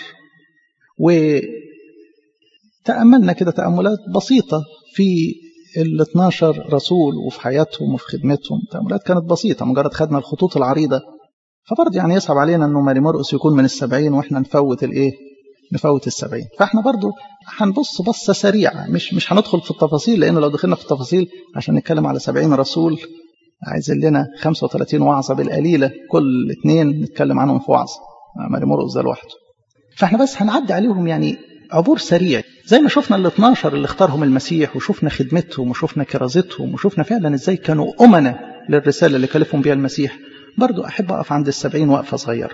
وتأملنا كده تأملات بسيطة في ال 12 رسول وفي حياتهم وفي خدمتهم تأملات كانت بسيطة مجرد خدنا الخطوط العريضة فبرضه يعني يصعب علينا انه ماري مرقس يكون من السبعين واحنا نفوت الايه؟ نفوت السبعين فاحنا برضه هنبص بصة سريعة مش مش هندخل في التفاصيل لأن لو دخلنا في التفاصيل عشان نتكلم على سبعين رسول عايزين لنا 35 وعظة بالقليلة كل اثنين نتكلم عنهم في وعظة ماري مرقس ده لوحده فاحنا بس هنعدي عليهم يعني عبور سريع زي ما شفنا ال 12 اللي اختارهم المسيح وشفنا خدمتهم وشفنا كرازتهم وشفنا فعلا ازاي كانوا أمنا للرسالة اللي كلفهم بها المسيح برضو أحب أقف عند السبعين وقفة صغيرة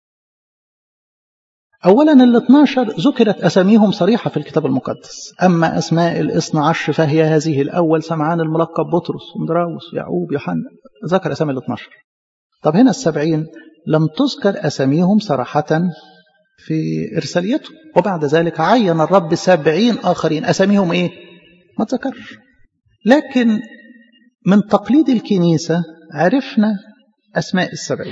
أولا ال 12 ذكرت أساميهم صريحة في الكتاب المقدس أما أسماء الاثنى عشر فهي هذه الأول سمعان الملقب بطرس ومدراوس يعقوب يوحنا ذكر أسامي ال 12 طب هنا السبعين لم تذكر أساميهم صراحة في إرساليته وبعد ذلك عين الرب سبعين آخرين أساميهم إيه؟ ما تذكرش لكن من تقليد الكنيسة عرفنا أسماء السبعين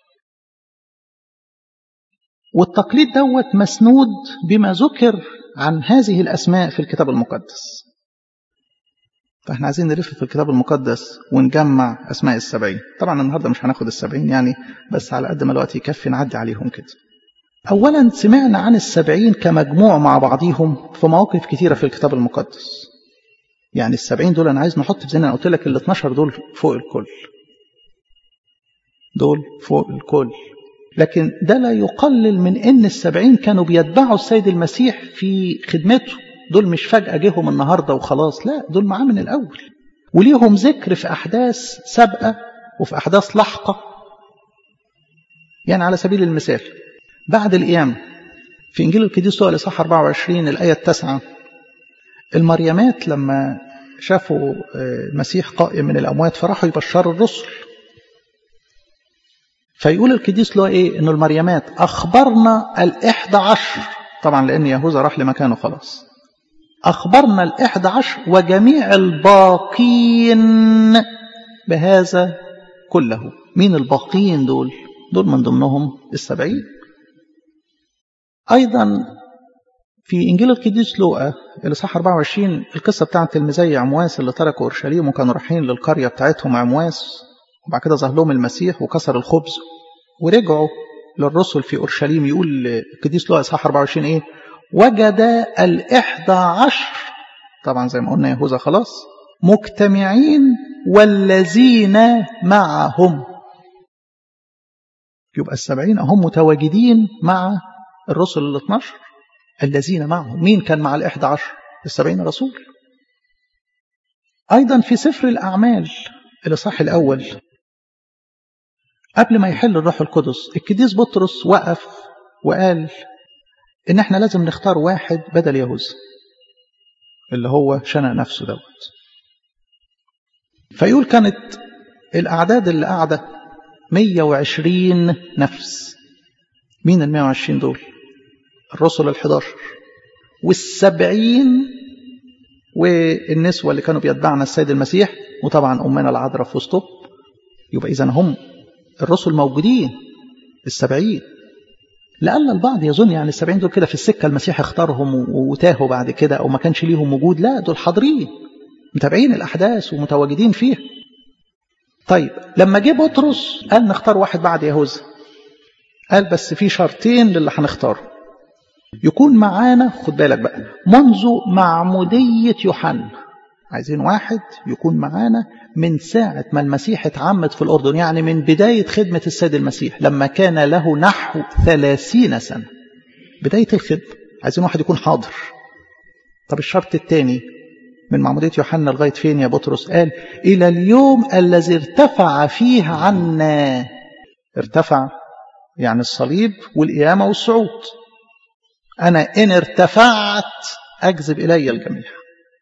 والتقليد دوت مسنود بما ذكر عن هذه الأسماء في الكتاب المقدس فاحنا عايزين نلف في الكتاب المقدس ونجمع أسماء السبعين طبعا النهاردة مش هناخد السبعين يعني بس على قد ما الوقت يكفي نعدي عليهم كده أولا سمعنا عن السبعين كمجموع مع بعضيهم في مواقف كثيرة في الكتاب المقدس يعني السبعين دول أنا عايز نحط في ذهننا قلت لك ال 12 دول فوق الكل دول فوق الكل لكن ده لا يقلل من ان السبعين كانوا بيتبعوا السيد المسيح في خدمته دول مش فجأة جيهم النهاردة وخلاص لا دول معاه من الأول وليهم ذكر في أحداث سابقة وفي أحداث لاحقة يعني على سبيل المثال بعد القيامة في إنجيل القديس لوقا الإصحاح 24 الآية التاسعة المريمات لما شافوا المسيح قائم من الأموات فراحوا يبشروا الرسل فيقول القديس له ايه انه المريمات اخبرنا الاحدى عشر طبعا لان يهوذا راح لمكانه خلاص اخبرنا الاحدى عشر وجميع الباقين بهذا كله مين الباقين دول دول من ضمنهم السبعين ايضا في انجيل القديس لوقا الاصحاح 24 القصه بتاعت تلميذي عمواس اللي تركوا اورشليم وكانوا رايحين للقريه بتاعتهم عمواس وبعد كده ظهر لهم المسيح وكسر الخبز ورجعوا للرسل في أورشليم يقول القديس لوقا إصحاح 24 إيه وجد الإحدى عشر طبعا زي ما قلنا يهوذا خلاص مجتمعين والذين معهم يبقى السبعين هم متواجدين مع الرسل ال 12 الذين معهم مين كان مع الإحدى عشر السبعين رسول أيضا في سفر الأعمال الإصحاح الأول قبل ما يحل الروح القدس القديس بطرس وقف وقال إن إحنا لازم نختار واحد بدل يهوذا اللي هو شنق نفسه دوت فيقول كانت الأعداد اللي قاعدة 120 نفس مين ال 120 دول؟ الرسل ال 11 والسبعين والنسوة اللي كانوا بيتبعنا السيد المسيح وطبعا أمنا العذراء في وسطهم يبقى إذا هم الرسل موجودين السبعين لأن البعض يظن يعني السبعين دول كده في السكة المسيح اختارهم وتاهوا بعد كده أو ما كانش ليهم وجود لا دول حاضرين متابعين الأحداث ومتواجدين فيها طيب لما جه بطرس قال نختار واحد بعد يهوذا قال بس في شرطين للي هنختاره يكون معانا خد بالك بقى منذ معمودية يوحنا عايزين واحد يكون معانا من ساعة ما المسيح اتعمد في الأردن يعني من بداية خدمة السيد المسيح لما كان له نحو ثلاثين سنة بداية الخدمة عايزين واحد يكون حاضر طب الشرط الثاني من معمودية يوحنا لغاية فين يا بطرس قال إلى اليوم الذي ارتفع فيه عنا ارتفع يعني الصليب والقيامة والصعود أنا إن ارتفعت أجذب إلي الجميع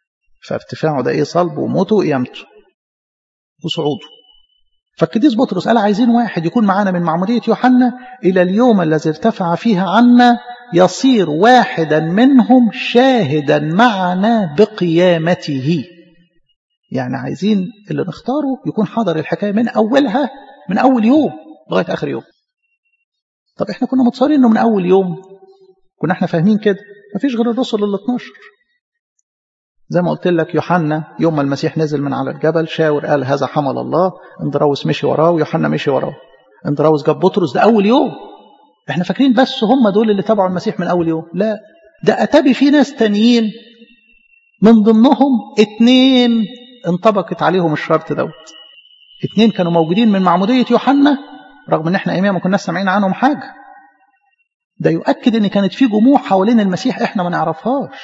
فارتفاعه ده ايه صلب وموته وقيامته وصعوده فالقديس بطرس قال عايزين واحد يكون معانا من معمودية يوحنا إلى اليوم الذي ارتفع فيه عنا يصير واحدا منهم شاهدا معنا بقيامته يعني عايزين اللي نختاره يكون حاضر الحكاية من أولها من أول يوم لغاية آخر يوم طب احنا كنا متصورين انه من أول يوم كنا احنا فاهمين كده مفيش غير الرسل ال 12 زي ما قلت لك يوحنا يوم ما المسيح نزل من على الجبل شاور قال هذا حمل الله اندراوس مشي وراه ويوحنا مشي وراه اندراوس جاب بطرس ده أول يوم احنا فاكرين بس هم دول اللي تبعوا المسيح من أول يوم لا ده أتابي في ناس تانيين من ضمنهم اتنين انطبقت عليهم الشرط دوت اتنين كانوا موجودين من معمودية يوحنا رغم ان احنا ايامها ما كناش سامعين عنهم حاجة ده يؤكد ان كانت في جموع حوالين المسيح احنا ما نعرفهاش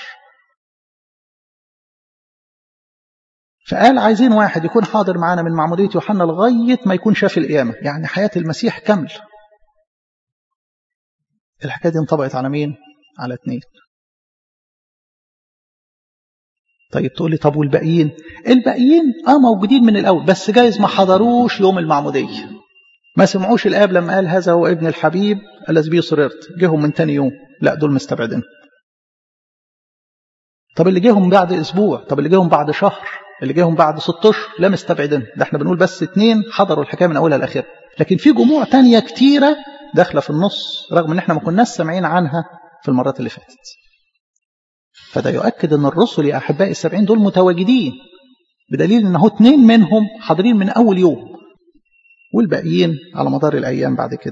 فقال عايزين واحد يكون حاضر معانا من معمودية يوحنا لغاية ما يكون شاف القيامة يعني حياة المسيح كامل الحكاية دي انطبقت على مين؟ على اتنين طيب تقول لي طب والباقيين الباقيين اه موجودين من الاول بس جايز ما حضروش يوم المعموديه ما سمعوش الاب لما قال هذا هو ابن الحبيب الذي به سررت جيهم من تاني يوم لا دول مستبعدين طب اللي جيهم بعد اسبوع طب اللي جيهم بعد شهر اللي جيهم بعد ست اشهر لا مستبعدين ده احنا بنقول بس اتنين حضروا الحكايه من اولها لاخرها لكن في جموع تانية كتيره داخله في النص رغم ان احنا ما كناش سامعين عنها في المرات اللي فاتت فده يؤكد ان الرسل يا احبائي السبعين دول متواجدين بدليل ان هو اتنين منهم حاضرين من اول يوم والباقيين على مدار الايام بعد كده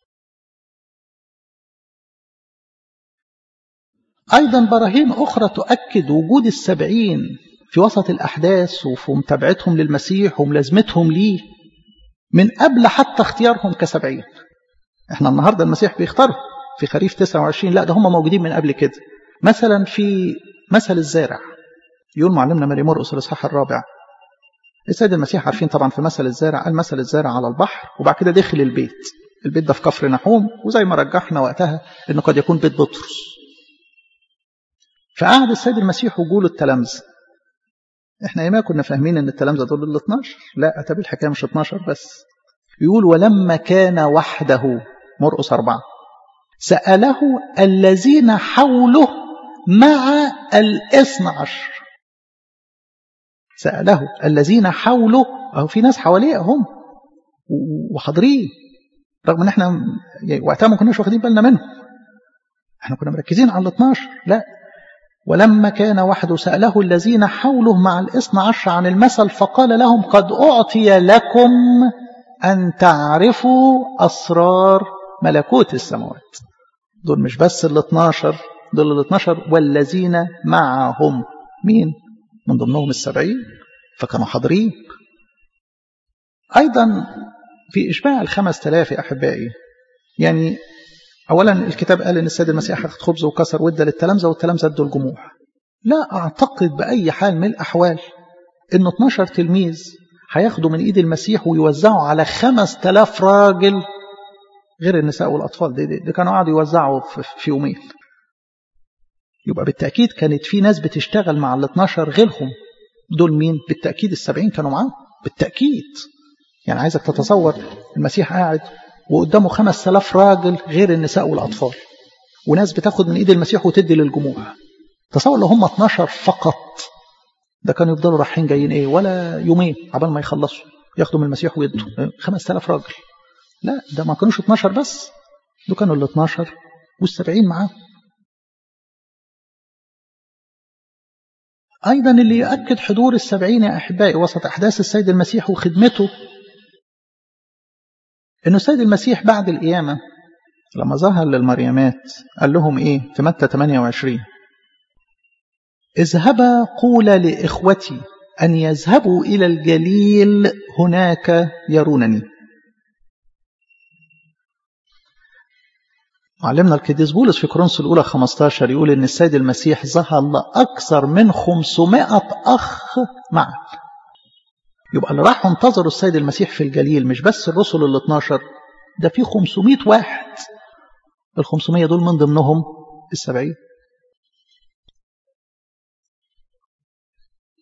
ايضا براهين اخرى تؤكد وجود السبعين في وسط الاحداث وفي متابعتهم للمسيح وملازمتهم ليه من قبل حتى اختيارهم كسبعين احنا النهارده المسيح بيختارهم في خريف 29 لا ده هم موجودين من قبل كده مثلا في مثل الزارع يقول معلمنا ماري مرقس الاصحاح الرابع السيد المسيح عارفين طبعا في مثل الزارع قال مثل الزارع على البحر وبعد كده دخل البيت البيت ده في كفر نحوم وزي ما رجحنا وقتها انه قد يكون بيت بطرس فقعد السيد المسيح وجوله التلامذه احنا ايما كنا فاهمين ان التلامذه دول ال 12 لا اتى الحكايه مش 12 بس يقول ولما كان وحده مرقس أربعة سأله الذين حوله مع الاثنى عشر سأله الذين حوله أهو في ناس حواليه هم وحاضرين رغم ان احنا وقتها ما كناش واخدين بالنا منهم احنا كنا مركزين على ال 12 لا ولما كان وحده سأله الذين حوله مع الاثنى عشر عن المثل فقال لهم قد أعطي لكم أن تعرفوا أسرار ملكوت السماوات دول مش بس ال 12 دول ال 12 والذين معهم مين من ضمنهم السبعين فكانوا حاضرين أيضا في إشباع الخمس تلاف يا أحبائي يعني أولا الكتاب قال إن السيد المسيح أخذ خبز وكسر وادى للتلامذة والتلامذة ادوا الجموع لا أعتقد بأي حال من الأحوال إن 12 تلميذ هياخدوا من إيد المسيح ويوزعوا على خمس تلاف راجل غير النساء والأطفال دي, دي, دي كانوا قاعدوا يوزعوا في, في يومين يبقى بالتأكيد كانت في ناس بتشتغل مع ال 12 غيرهم دول مين؟ بالتأكيد السبعين كانوا معاهم بالتأكيد يعني عايزك تتصور المسيح قاعد وقدامه خمس تلاف راجل غير النساء والأطفال وناس بتاخد من إيد المسيح وتدي للجموع تصور لو هم 12 فقط ده كانوا يفضلوا رايحين جايين ايه ولا يومين عبال ما يخلصوا ياخدوا من المسيح ويدوا 5000 راجل لا ده ما كانوش 12 بس دول كانوا ال 12 وال70 معاهم أيضا اللي يؤكد حضور السبعين يا أحبائي وسط أحداث السيد المسيح وخدمته أنه السيد المسيح بعد القيامة لما ظهر للمريمات قال لهم إيه في متى 28 اذهبا قولا لإخوتي أن يذهبوا إلى الجليل هناك يرونني معلمنا القديس بولس في كورنثوس الأولى 15 يقول إن السيد المسيح ظهر لأكثر من 500 أخ معا يبقى اللي راحوا انتظروا السيد المسيح في الجليل مش بس الرسل ال 12 ده في 500 واحد ال 500 دول من ضمنهم السبعين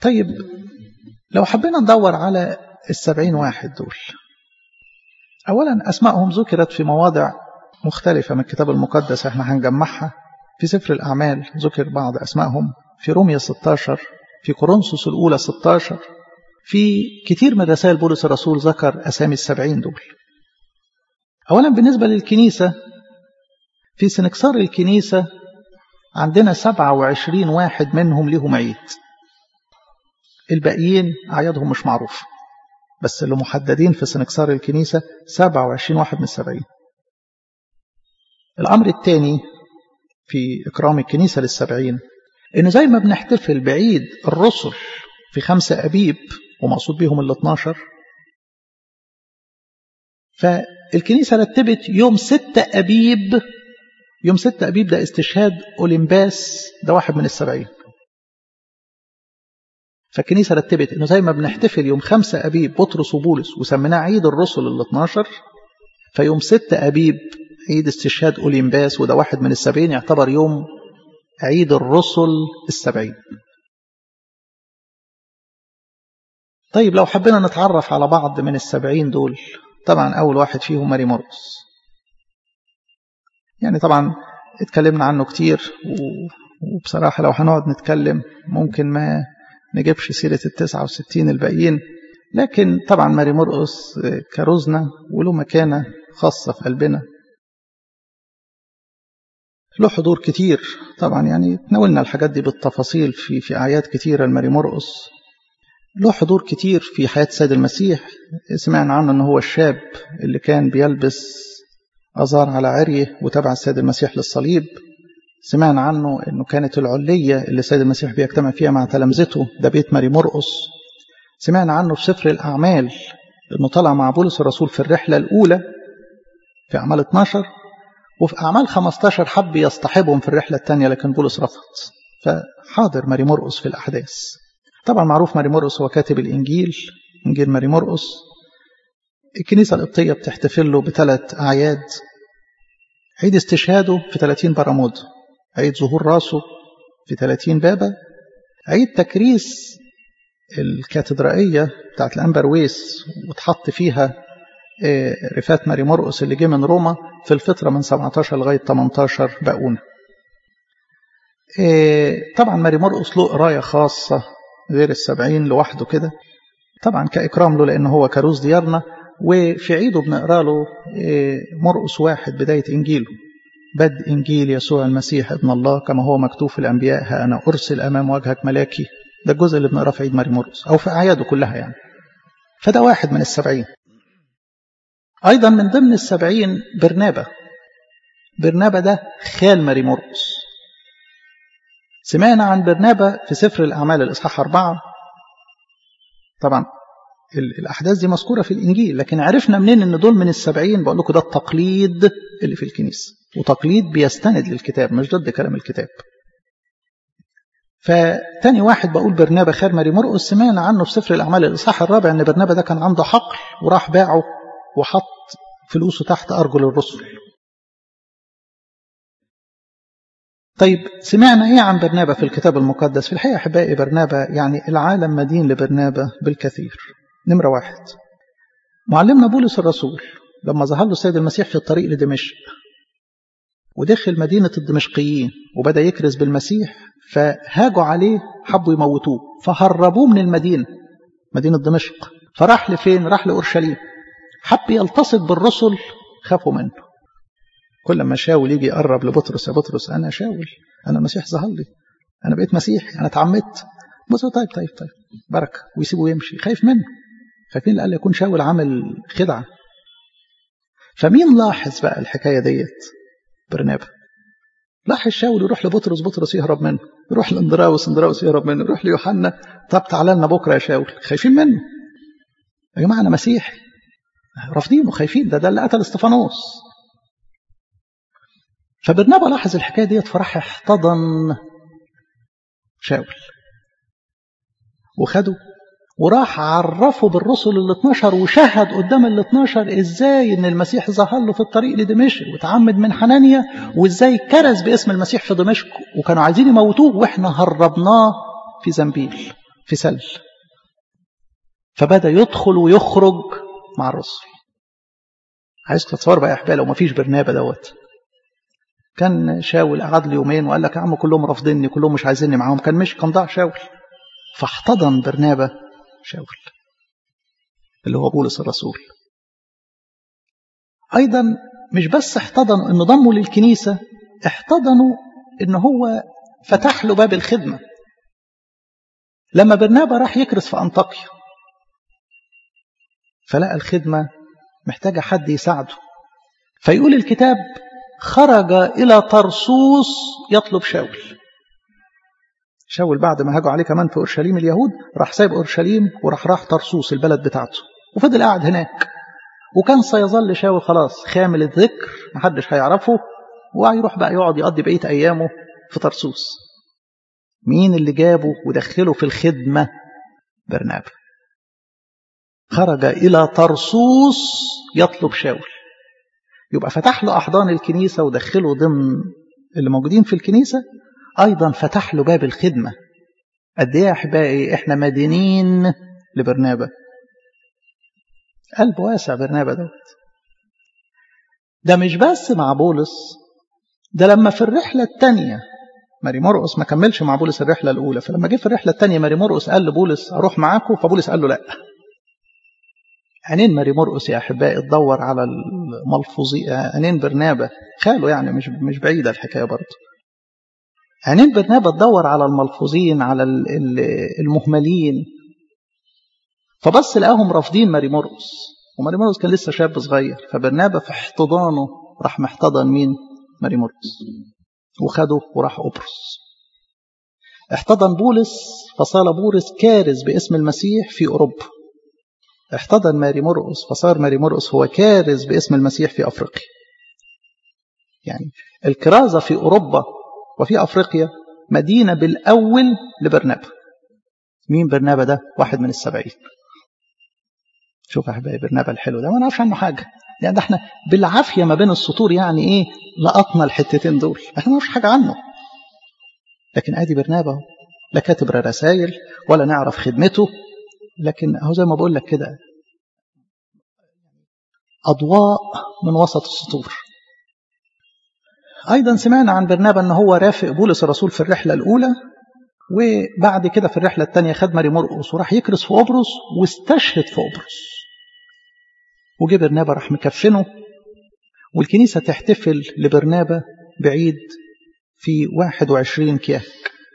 طيب لو حبينا ندور على السبعين واحد دول أولا أسمائهم ذكرت في مواضع مختلفة من الكتاب المقدس احنا هنجمعها في سفر الأعمال ذكر بعض أسمائهم في رومية 16 في كورنثوس الأولى 16 في كتير من رسائل بولس الرسول ذكر أسامي السبعين دول أولا بالنسبة للكنيسة في سنكسار الكنيسة عندنا 27 واحد منهم ليهم عيد الباقيين أعيادهم مش معروفة بس اللي محددين في سنكسار الكنيسة 27 واحد من السبعين الأمر الثاني في إكرام الكنيسة للسبعين إن زي ما بنحتفل بعيد الرسل في خمسة أبيب ومقصود بيهم ال 12 فالكنيسة رتبت يوم ستة أبيب يوم ستة أبيب ده استشهاد أولمباس ده واحد من السبعين فالكنيسة رتبت إنه زي ما بنحتفل يوم خمسة أبيب بطرس وبولس وسميناه عيد الرسل ال 12 فيوم ستة أبيب عيد استشهاد أولمباس وده واحد من السبعين يعتبر يوم عيد الرسل السبعين طيب لو حبينا نتعرف على بعض من السبعين دول طبعا أول واحد فيهم ماري مرقس يعني طبعا اتكلمنا عنه كتير وبصراحة لو هنقعد نتكلم ممكن ما نجيبش سيرة التسعة وستين الباقيين لكن طبعا ماري مرقس كرزنا وله مكانة خاصة في قلبنا له حضور كتير طبعا يعني تناولنا الحاجات دي بالتفاصيل في في آيات كتيرة لماري مرقس له حضور كتير في حياة السيد المسيح سمعنا عنه أنه هو الشاب اللي كان بيلبس أزار على عريه وتبع السيد المسيح للصليب سمعنا عنه أنه كانت العلية اللي السيد المسيح بيجتمع فيها مع تلامذته ده بيت ماري مرقس سمعنا عنه في سفر الأعمال أنه طلع مع بولس الرسول في الرحلة الأولى في أعمال 12 وفي أعمال 15 حب يصطحبهم في الرحلة الثانية لكن بولس رفض فحاضر ماري مرقس في الأحداث طبعا معروف ماري مرقس هو كاتب الإنجيل إنجيل ماري مرقس الكنيسة القبطية بتحتفل له بثلاث أعياد عيد استشهاده في 30 برامود عيد ظهور راسه في 30 بابا عيد تكريس الكاتدرائية بتاعت الأنبرويس وتحط فيها رفات ماري مرقس اللي جه من روما في الفترة من 17 لغاية 18 بقونة طبعا ماري مرقس له قراية خاصة غير السبعين لوحده كده طبعا كإكرام له لأنه هو كروز ديارنا وفي عيده بنقرا له مرقس واحد بداية إنجيله بدء إنجيل يسوع المسيح ابن الله كما هو مكتوب في الأنبياء ها أنا أرسل أمام وجهك ملاكي ده الجزء اللي بنقراه في عيد ماري مرقس أو في أعياده كلها يعني فده واحد من السبعين أيضا من ضمن السبعين برنابة برنابة ده خال ماري مرقس سمعنا عن برنابة في سفر الأعمال الإصحاح أربعة طبعا الأحداث دي مذكورة في الإنجيل لكن عرفنا منين أن دول من السبعين بقول لكم ده التقليد اللي في الكنيسة وتقليد بيستند للكتاب مش ضد كلام الكتاب فتاني واحد بقول برنابة خير ماري مرقس سمعنا عنه في سفر الأعمال الإصحاح الرابع أن برنابة ده كان عنده حقل وراح باعه وحط فلوسه تحت أرجل الرسل طيب سمعنا ايه عن برنابا في الكتاب المقدس في الحقيقة أحبائي برنابا يعني العالم مدين لبرنابا بالكثير نمرة واحد معلمنا بولس الرسول لما ظهر له السيد المسيح في الطريق لدمشق ودخل مدينة الدمشقيين وبدأ يكرز بالمسيح فهاجوا عليه حبوا يموتوه فهربوه من المدينة مدينة دمشق فراح لفين راح لأورشليم حب يلتصق بالرسل خافوا منه كل ما شاول يجي يقرب لبطرس يا بطرس انا شاول انا المسيح ظهر لي انا بقيت مسيحي انا اتعمدت بص طيب طيب طيب بركه ويسيبه يمشي خايف منه خايفين قال يكون شاول عامل خدعه فمين لاحظ بقى الحكايه ديت برنابا لاحظ شاول يروح لبطرس بطرس يهرب منه يروح لاندراوس اندراوس يهرب منه يروح ليوحنا طب تعالى لنا بكره يا شاول خايفين منه يا جماعه انا مسيحي رافضينه خايفين ده ده اللي قتل استفانوس فبرنابا لاحظ الحكايه ديت فراح احتضن شاول وخده وراح عرفه بالرسل ال 12 وشهد قدام ال 12 ازاي ان المسيح ظهر له في الطريق لدمشق وتعمد من حنانيا وازاي كرز باسم المسيح في دمشق وكانوا عايزين يموتوه واحنا هربناه في زنبيل في سل فبدأ يدخل ويخرج مع الرسل عايز تتصور بقى يا احبائي لو ما فيش برنابة دوت كان شاول قعد لي يومين وقال لك يا عم كلهم رافضيني كلهم مش عايزيني معاهم كان مش كان ضاع شاول فاحتضن برنابة شاول اللي هو بولس الرسول أيضا مش بس احتضنوا انه ضموا للكنيسة احتضنوا ان هو فتح له باب الخدمة لما برنابا راح يكرس في أنطاكيا فلقى الخدمة محتاجة حد يساعده فيقول الكتاب خرج إلى طرسوس يطلب شاول شاول بعد ما هاجوا عليه كمان في أورشليم اليهود راح سايب أورشليم وراح راح طرسوس البلد بتاعته وفضل قاعد هناك وكان سيظل شاول خلاص خامل الذكر محدش هيعرفه وهيروح بقى يقعد يقضي بقية أيامه في طرسوس مين اللي جابه ودخله في الخدمة برنابا خرج إلى طرسوس يطلب شاول يبقى فتح له أحضان الكنيسة ودخله ضمن اللي موجودين في الكنيسة أيضا فتح له باب الخدمة قد إيه يا أحبائي إحنا مدينين لبرنابا قلب واسع برنابا دوت ده مش بس مع بولس ده لما في الرحلة الثانية ماري مرقس ما كملش مع بولس الرحلة الأولى فلما جه في الرحلة الثانية ماري مرقس قال لبولس أروح معاكم فبولس قال له لأ عينين ماري مرقس يا أحبائي تدور على الملفوظي عينين برنابا خاله يعني مش مش بعيدة الحكاية برضه عينين برنابا تدور على الملفوظين على المهملين فبص لقاهم رافضين ماري مرقس وماري مرقس كان لسه شاب صغير فبرنابا في احتضانه راح محتضن مين ماري مرقس وخده وراح قبرص احتضن بولس فصار بولس كارز باسم المسيح في أوروبا احتضن ماري مرقس فصار ماري مرقس هو كارز باسم المسيح في أفريقيا يعني الكرازة في أوروبا وفي أفريقيا مدينة بالأول لبرنابا مين برنابا ده واحد من السبعين شوف يا حبايبي برنابا الحلو ده ما نعرفش عنه حاجة يعني ده احنا بالعافية ما بين السطور يعني ايه لقطنا الحتتين دول احنا ما نعرفش حاجة عنه لكن ادي برنابا لا كاتب رسائل ولا نعرف خدمته لكن هو زي ما بقول لك كده أضواء من وسط السطور أيضا سمعنا عن برنابا أن هو رافق بولس الرسول في الرحلة الأولى وبعد كده في الرحلة الثانية خد ماري مرقس وراح يكرس في قبرص واستشهد في قبرص وجه برنابا راح مكفنه والكنيسة تحتفل لبرنابا بعيد في 21 كياك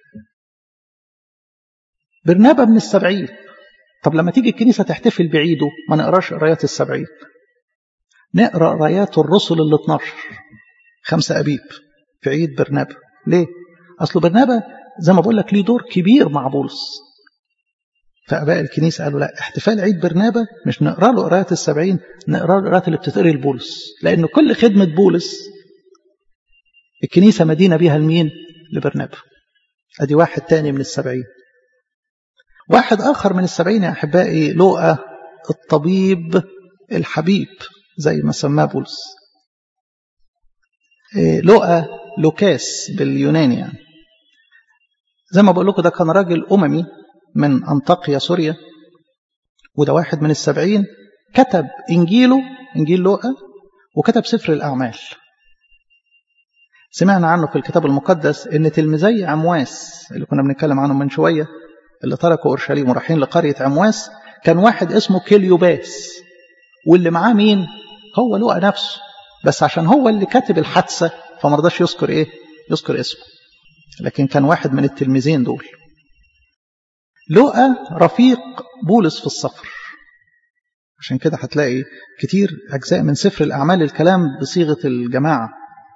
برنابا من السبعين طب لما تيجي الكنيسة تحتفل بعيده ما نقراش قرايات السبعين نقرا قرايات الرسل ال 12 خمسة أبيب في عيد برنابا ليه؟ أصل برنابا زي ما بقول لك ليه دور كبير مع بولس فأباء الكنيسة قالوا لا احتفال عيد برنابا مش نقرا له قرايات السبعين نقرا له قرايات اللي بتتقري لبولس لأن كل خدمة بولس الكنيسة مدينة بيها لمين؟ لبرنابا أدي واحد تاني من السبعين واحد آخر من السبعين يا أحبائي لوقا الطبيب الحبيب زي ما سماه بولس لوقا لوكاس باليوناني يعني زي ما بقول لكم ده كان راجل أممي من أنطاقيا سوريا وده واحد من السبعين كتب إنجيله إنجيل لوقا وكتب سفر الأعمال سمعنا عنه في الكتاب المقدس ان تلميذي عمواس اللي كنا بنتكلم عنهم من شويه اللي تركوا اورشليم ورايحين لقريه عمواس كان واحد اسمه كيليوباس واللي معاه مين هو لوقا نفسه بس عشان هو اللي كاتب الحادثه فما رضاش يذكر ايه يذكر اسمه لكن كان واحد من التلميذين دول لوقا رفيق بولس في السفر عشان كده هتلاقي كتير اجزاء من سفر الاعمال الكلام بصيغه الجماعه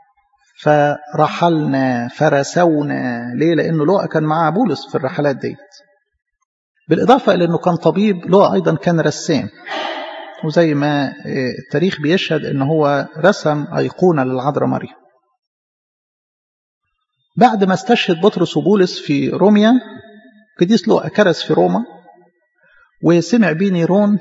فرحلنا فرسونا ليه لأنه لوقا كان معاه بولس في الرحلات ديت بالإضافة إلى أنه كان طبيب لوقا أيضا كان رسام وزي ما التاريخ بيشهد أنه هو رسم أيقونة للعذراء مريم بعد ما استشهد بطرس وبولس في روميا قديس لوقا كرس في روما وسمع بيه نيرون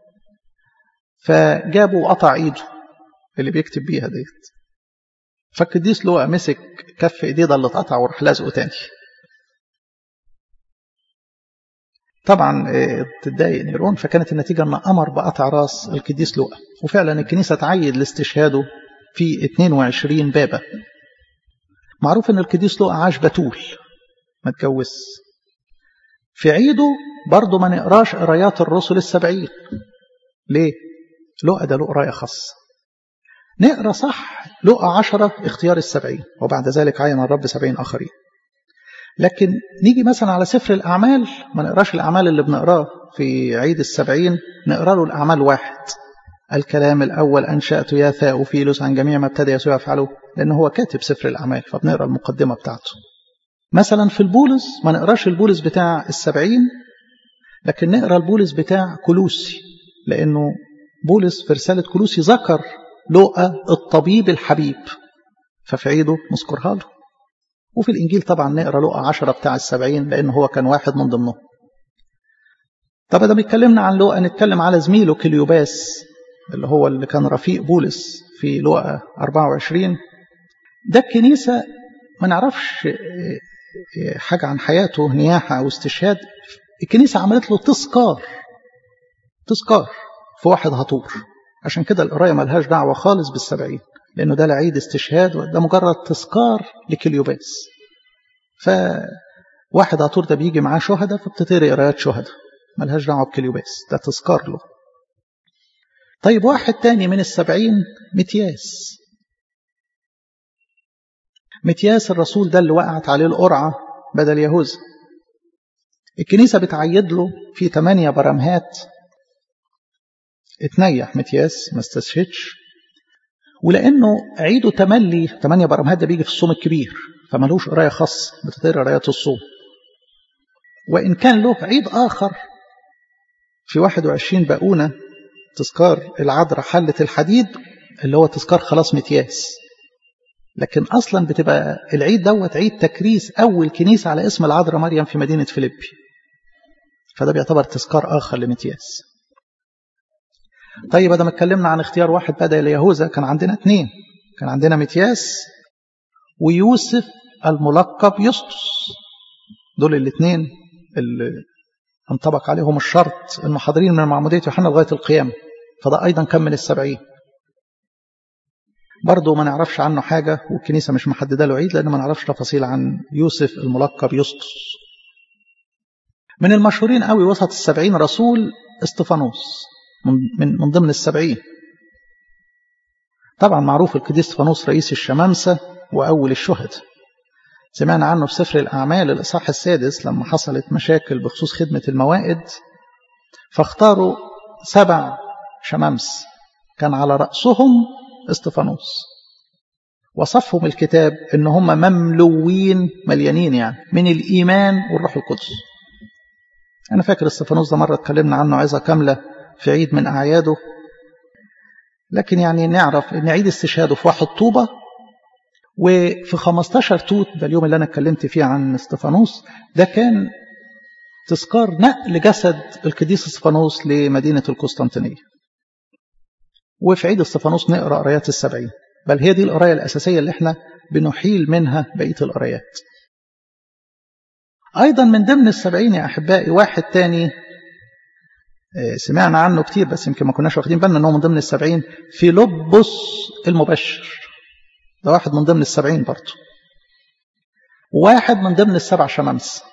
فجابوا وقطع ايده اللي بيكتب بيها ديت فالقديس لوقا مسك كف ايديه ده اللي اتقطع وراح لازقه تاني طبعا تتضايق نيرون فكانت النتيجة أن أمر بقطع راس القديس لوقا وفعلا الكنيسة تعيد لاستشهاده في 22 بابا معروف أن القديس لوقا عاش بتول ما اتجوز في عيده برضه ما نقراش قرايات الرسل السبعين ليه؟ لقى ده له قراية خاصة نقرا صح لقى عشرة اختيار السبعين وبعد ذلك عين الرب سبعين آخرين لكن نيجي مثلا على سفر الأعمال ما نقراش الأعمال اللي بنقراه في عيد السبعين نقرا له الأعمال واحد الكلام الأول أنشأت يا ثاؤفيلوس عن جميع ما ابتدى يسوع يفعله لأنه هو كاتب سفر الأعمال فبنقرا المقدمة بتاعته مثلا في البولس ما نقراش البولس بتاع السبعين لكن نقرا البولس بتاع كلوسي لأنه بولس في رسالة كلوسي ذكر لقى الطبيب الحبيب ففي عيده نذكرها له وفي الإنجيل طبعا نقرا لقى عشرة بتاع السبعين لأنه هو كان واحد من ضمنهم طب ده بيتكلمنا عن لقى نتكلم على زميله كليوباس اللي هو اللي كان رفيق بولس في لقى 24 ده الكنيسة ما نعرفش حاجة عن حياته نياحة أو استشهاد الكنيسة عملت له تذكار تذكار في واحد هطور عشان كده القراية ملهاش دعوة خالص بالسبعين لأنه ده لعيد استشهاد وده مجرد تذكار لكليوباس فواحد هطور ده بيجي معاه شهداء فبتتقري قرايات شهداء ملهاش دعوة بكليوباس ده تذكار له طيب واحد تاني من السبعين متياس متياس الرسول ده اللي وقعت عليه القرعة بدل يهوذا الكنيسة بتعيد له في ثمانية برمهات اتنيح متياس ما استشهدش ولأنه عيده تملي ثمانية برمهات ده بيجي في الصوم الكبير فملوش قراية خاصة بتتقرا قرايات الصوم وإن كان له عيد آخر في 21 بقونة تذكار العذراء حلة الحديد اللي هو تذكار خلاص متياس لكن أصلا بتبقى العيد دوت عيد تكريس أول كنيسة على اسم العذراء مريم في مدينة فيليبي فده بيعتبر تذكار آخر لمتياس طيب ده ما اتكلمنا عن اختيار واحد بدأ ليهوذا كان عندنا اثنين كان عندنا متياس ويوسف الملقب يسطس دول الاثنين اللي انطبق عليهم الشرط المحاضرين من معمودية يوحنا لغاية القيامة فده أيضا كان من السبعين برضه ما نعرفش عنه حاجة والكنيسة مش محددة له عيد لأن ما نعرفش تفاصيل عن يوسف الملقب يسطس من المشهورين قوي وسط السبعين رسول استفانوس من من ضمن السبعين طبعا معروف القديس استفانوس رئيس الشمامسة وأول الشهداء سمعنا عنه في سفر الأعمال الإصحاح السادس لما حصلت مشاكل بخصوص خدمة الموائد فاختاروا سبع شمامس كان على رأسهم استفانوس وصفهم الكتاب ان هم مملوين مليانين يعني من الإيمان والروح القدس أنا فاكر استفانوس ده مرة اتكلمنا عنه عظة كاملة في عيد من أعياده لكن يعني نعرف ان عيد استشهاده في واحد طوبة وفي 15 توت ده اليوم اللي أنا اتكلمت فيه عن استفانوس ده كان تذكار نقل جسد القديس استفانوس لمدينة القسطنطينية وفي عيد استفانوس نقرأ قرايات السبعين بل هي دي القراية الأساسية اللي احنا بنحيل منها بقية القرايات أيضا من ضمن السبعين يا أحبائي واحد تاني سمعنا عنه كتير بس يمكن ما كناش واخدين بالنا أنه من ضمن السبعين في لبس المبشر ده واحد من ضمن السبعين برضه واحد من ضمن السبع شمامس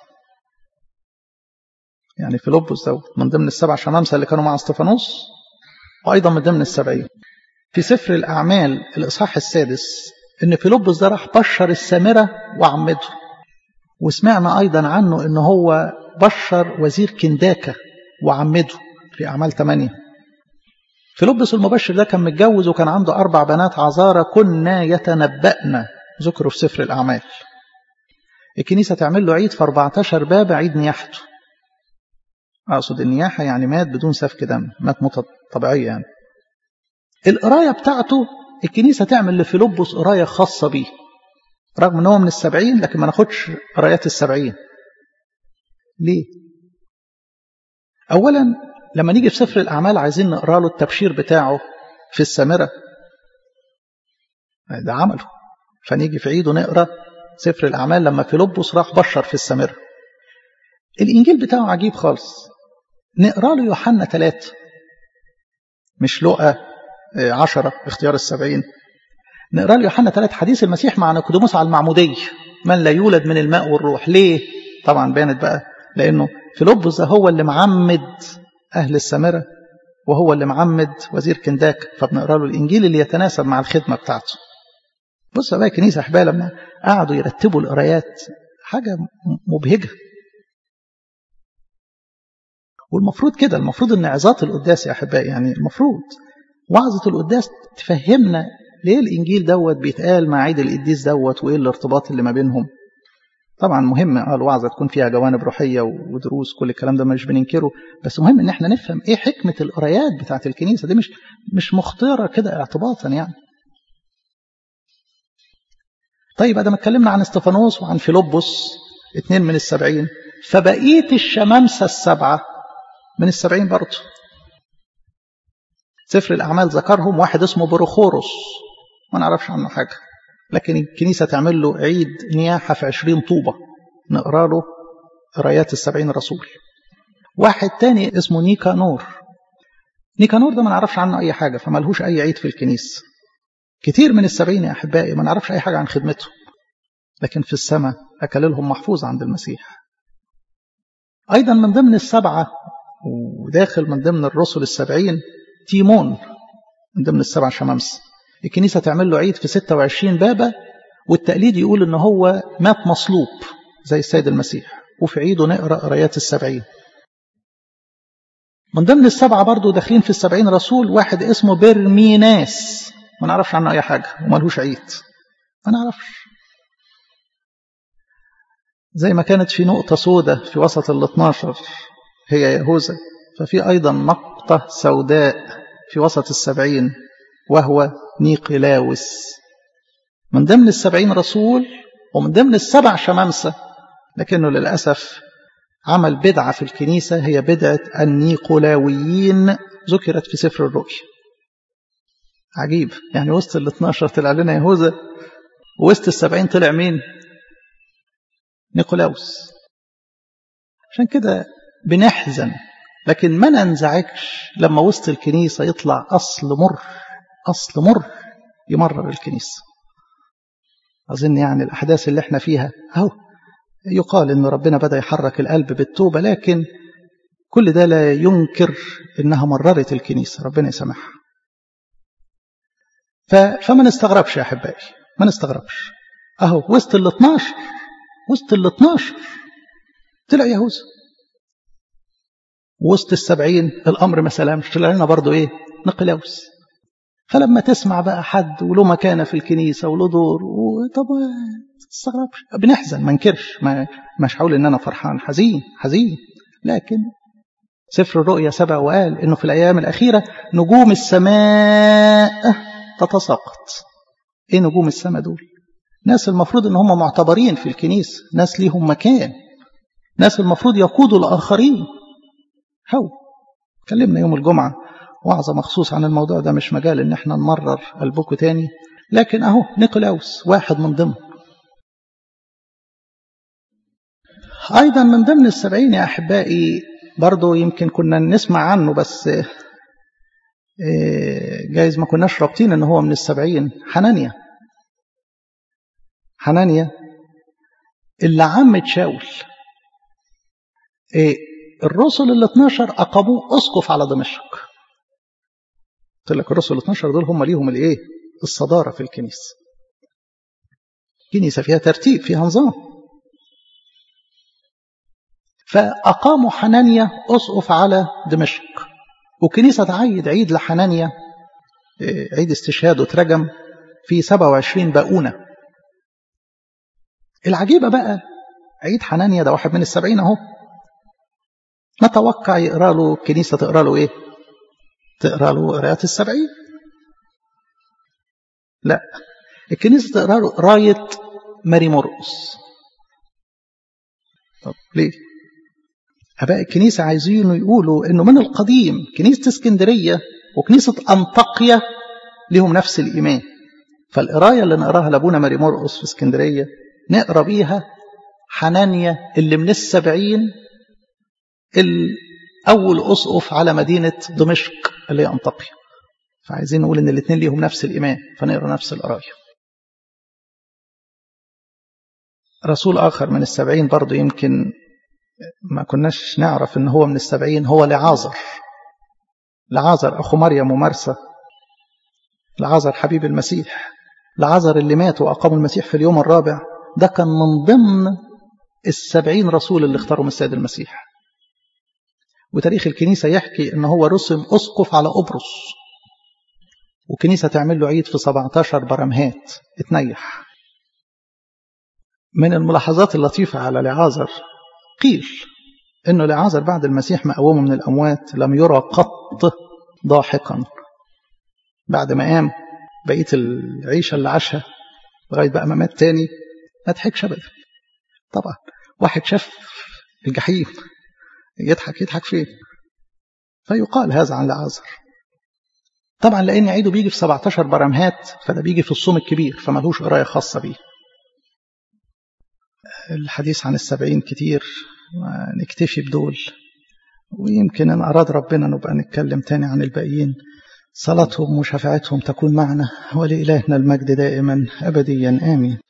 يعني فيلبس ده من ضمن السبع شمامسة اللي كانوا مع استفانوس وأيضا من ضمن السبعين في سفر الأعمال الإصحاح السادس إن فيلبس ده راح بشر السامرة وعمده وسمعنا أيضا عنه إن هو بشر وزير كنداكة وعمده في أعمال 8 فيلبس المبشر ده كان متجوز وكان عنده أربع بنات عذارى كنا يتنبأن ذكروا في سفر الأعمال الكنيسة تعمل له عيد في 14 باب عيد نياحته أقصد النياحة يعني مات بدون سفك دم مات موتة طبيعية يعني القراية بتاعته الكنيسة تعمل لفيلبس قراية خاصة بيه رغم ان هو من السبعين لكن ما ناخدش قرايات السبعين ليه اولا لما نيجي في سفر الاعمال عايزين نقرا له التبشير بتاعه في السامره ده عمله فنيجي في عيده نقرا سفر الاعمال لما فيلبس راح بشر في السامره الإنجيل بتاعه عجيب خالص نقرأ له يوحنا ثلاثة مش لقى عشرة اختيار السبعين نقرأ له يوحنا ثلاثة حديث المسيح مع نيقوديموس على المعمودية من لا يولد من الماء والروح ليه طبعا بانت بقى لأنه فيلبس ده هو اللي معمد أهل السامرة وهو اللي معمد وزير كنداك فبنقرأ له الإنجيل اللي يتناسب مع الخدمة بتاعته بص بقى كنيسة أحبال لما قعدوا يرتبوا القرايات حاجة مبهجة والمفروض كده المفروض ان عظات القداس يا احبائي يعني المفروض وعظة القداس تفهمنا ليه الانجيل دوت بيتقال مع عيد القديس دوت وايه الارتباط اللي ما بينهم طبعا مهم اه الوعظه تكون فيها جوانب روحيه ودروس كل الكلام ده مش بننكره بس مهم ان احنا نفهم ايه حكمه القرايات بتاعت الكنيسه دي مش مش مختاره كده اعتباطا يعني طيب ادم اتكلمنا عن استفانوس وعن فيلبس اثنين من السبعين فبقيه الشمامسه السبعه من السبعين برضه سفر الأعمال ذكرهم واحد اسمه بروخوروس ما نعرفش عنه حاجة لكن الكنيسة تعمل له عيد نياحة في عشرين طوبة نقرأ له قرايات السبعين رسول واحد تاني اسمه نيكانور نيكانور ده ما نعرفش عنه أي حاجة فملهوش أي عيد في الكنيسة كتير من السبعين يا أحبائي ما نعرفش أي حاجة عن خدمته لكن في السماء أكللهم محفوظ عند المسيح أيضا من ضمن السبعة وداخل من ضمن الرسل السبعين تيمون من ضمن السبع شمامس الكنيسة تعمل له عيد في 26 بابا والتقليد يقول ان هو مات مصلوب زي السيد المسيح وفي عيده نقرأ قرايات السبعين من ضمن السبعة برضو داخلين في السبعين رسول واحد اسمه برميناس ما نعرفش عنه أي حاجة وملهوش عيد ما نعرفش زي ما كانت في نقطة سودة في وسط ال 12 هي يهوذا ففي أيضا نقطة سوداء في وسط السبعين وهو نيقلاوس من ضمن السبعين رسول ومن ضمن السبع شمامسة لكنه للأسف عمل بدعة في الكنيسة هي بدعة النيقلاويين ذكرت في سفر الرؤيا عجيب يعني وسط ال 12 طلع لنا يهوذا وسط السبعين طلع مين نيقولاوس عشان كده بنحزن لكن ما ننزعجش لما وسط الكنيسة يطلع أصل مر أصل مر يمرر الكنيسة أظن يعني الأحداث اللي احنا فيها أهو يقال إن ربنا بدأ يحرك القلب بالتوبة لكن كل ده لا ينكر إنها مررت الكنيسة ربنا يسامحها فما نستغربش يا أحبائي ما نستغربش أهو وسط ال 12 وسط ال 12 طلع يهوذا وسط السبعين الأمر ما سلامش طلع لنا برضه إيه نقلاوس فلما تسمع بقى حد وله مكانة في الكنيسة وله دور طب تستغربش بنحزن ما نكرش ما مش هقول ان انا فرحان حزين حزين لكن سفر الرؤيا سبع وقال انه في الايام الاخيره نجوم السماء تتساقط ايه نجوم السماء دول ناس المفروض ان هم معتبرين في الكنيسه ناس ليهم مكان ناس المفروض يقودوا الاخرين هو كلمنا يوم الجمعه وعظة مخصوص عن الموضوع ده مش مجال ان احنا نمرر قلبكم تاني لكن اهو نيقولاوس واحد من ضمن ايضا من ضمن السبعين يا احبائي برضو يمكن كنا نسمع عنه بس جايز ما كناش رابطين ان هو من السبعين حنانيا حنانيا اللي عمت شاول الرسل ال 12 اقاموه اسقف على دمشق قلت لك الرسل ال 12 دول هم ليهم الايه الصداره في الكنيسه كنيسه فيها ترتيب فيها نظام فاقاموا حنانيا اسقف على دمشق وكنيسه تعيد عيد لحنانيا عيد استشهاده اترجم في 27 باونه العجيبه بقى عيد حنانيا ده واحد من السبعين اهو نتوقع يقرا له الكنيسه تقرا له ايه تقرا له قراءات السبعين لا الكنيسة تقرا له راية ماري مرقس طب ليه أباء الكنيسة عايزين يقولوا إنه من القديم كنيسة اسكندرية وكنيسة أنطاقية لهم نفس الإيمان فالقراية اللي نقراها لأبونا ماري مرقس في اسكندرية نقرا بيها حنانيا اللي من السبعين أول أسقف على مدينة دمشق اللي هي أنطاكيا فعايزين نقول إن الاثنين ليهم نفس الإيمان فنقرأ نفس القراية رسول آخر من السبعين برضو يمكن ما كناش نعرف إن هو من السبعين هو لعازر لعازر أخو مريم ومرسى لعازر حبيب المسيح لعازر اللي مات وأقام المسيح في اليوم الرابع ده كان من ضمن السبعين رسول اللي اختاروا من السيد المسيح وتاريخ الكنيسة يحكي ان هو رسم أسقف على أبرص وكنيسة تعمل له عيد في 17 برمهات اتنيح من الملاحظات اللطيفة على لعازر قيل انه لعازر بعد المسيح مقومه من الأموات لم يرى قط ضاحكا بعد ما قام بقية العيشة اللي عاشها لغاية بقى ما مات تاني ما ضحكش أبدا طبعا واحد شاف الجحيم يضحك يضحك فين فيقال هذا عن لعازر طبعا لأن عيده بيجي في 17 برمهات فده بيجي في الصوم الكبير فملهوش قراية خاصة بيه الحديث عن السبعين كتير نكتفي بدول ويمكن إن أراد ربنا نبقى نتكلم تاني عن الباقيين صلاتهم وشفاعتهم تكون معنا ولإلهنا المجد دائما أبديا آمين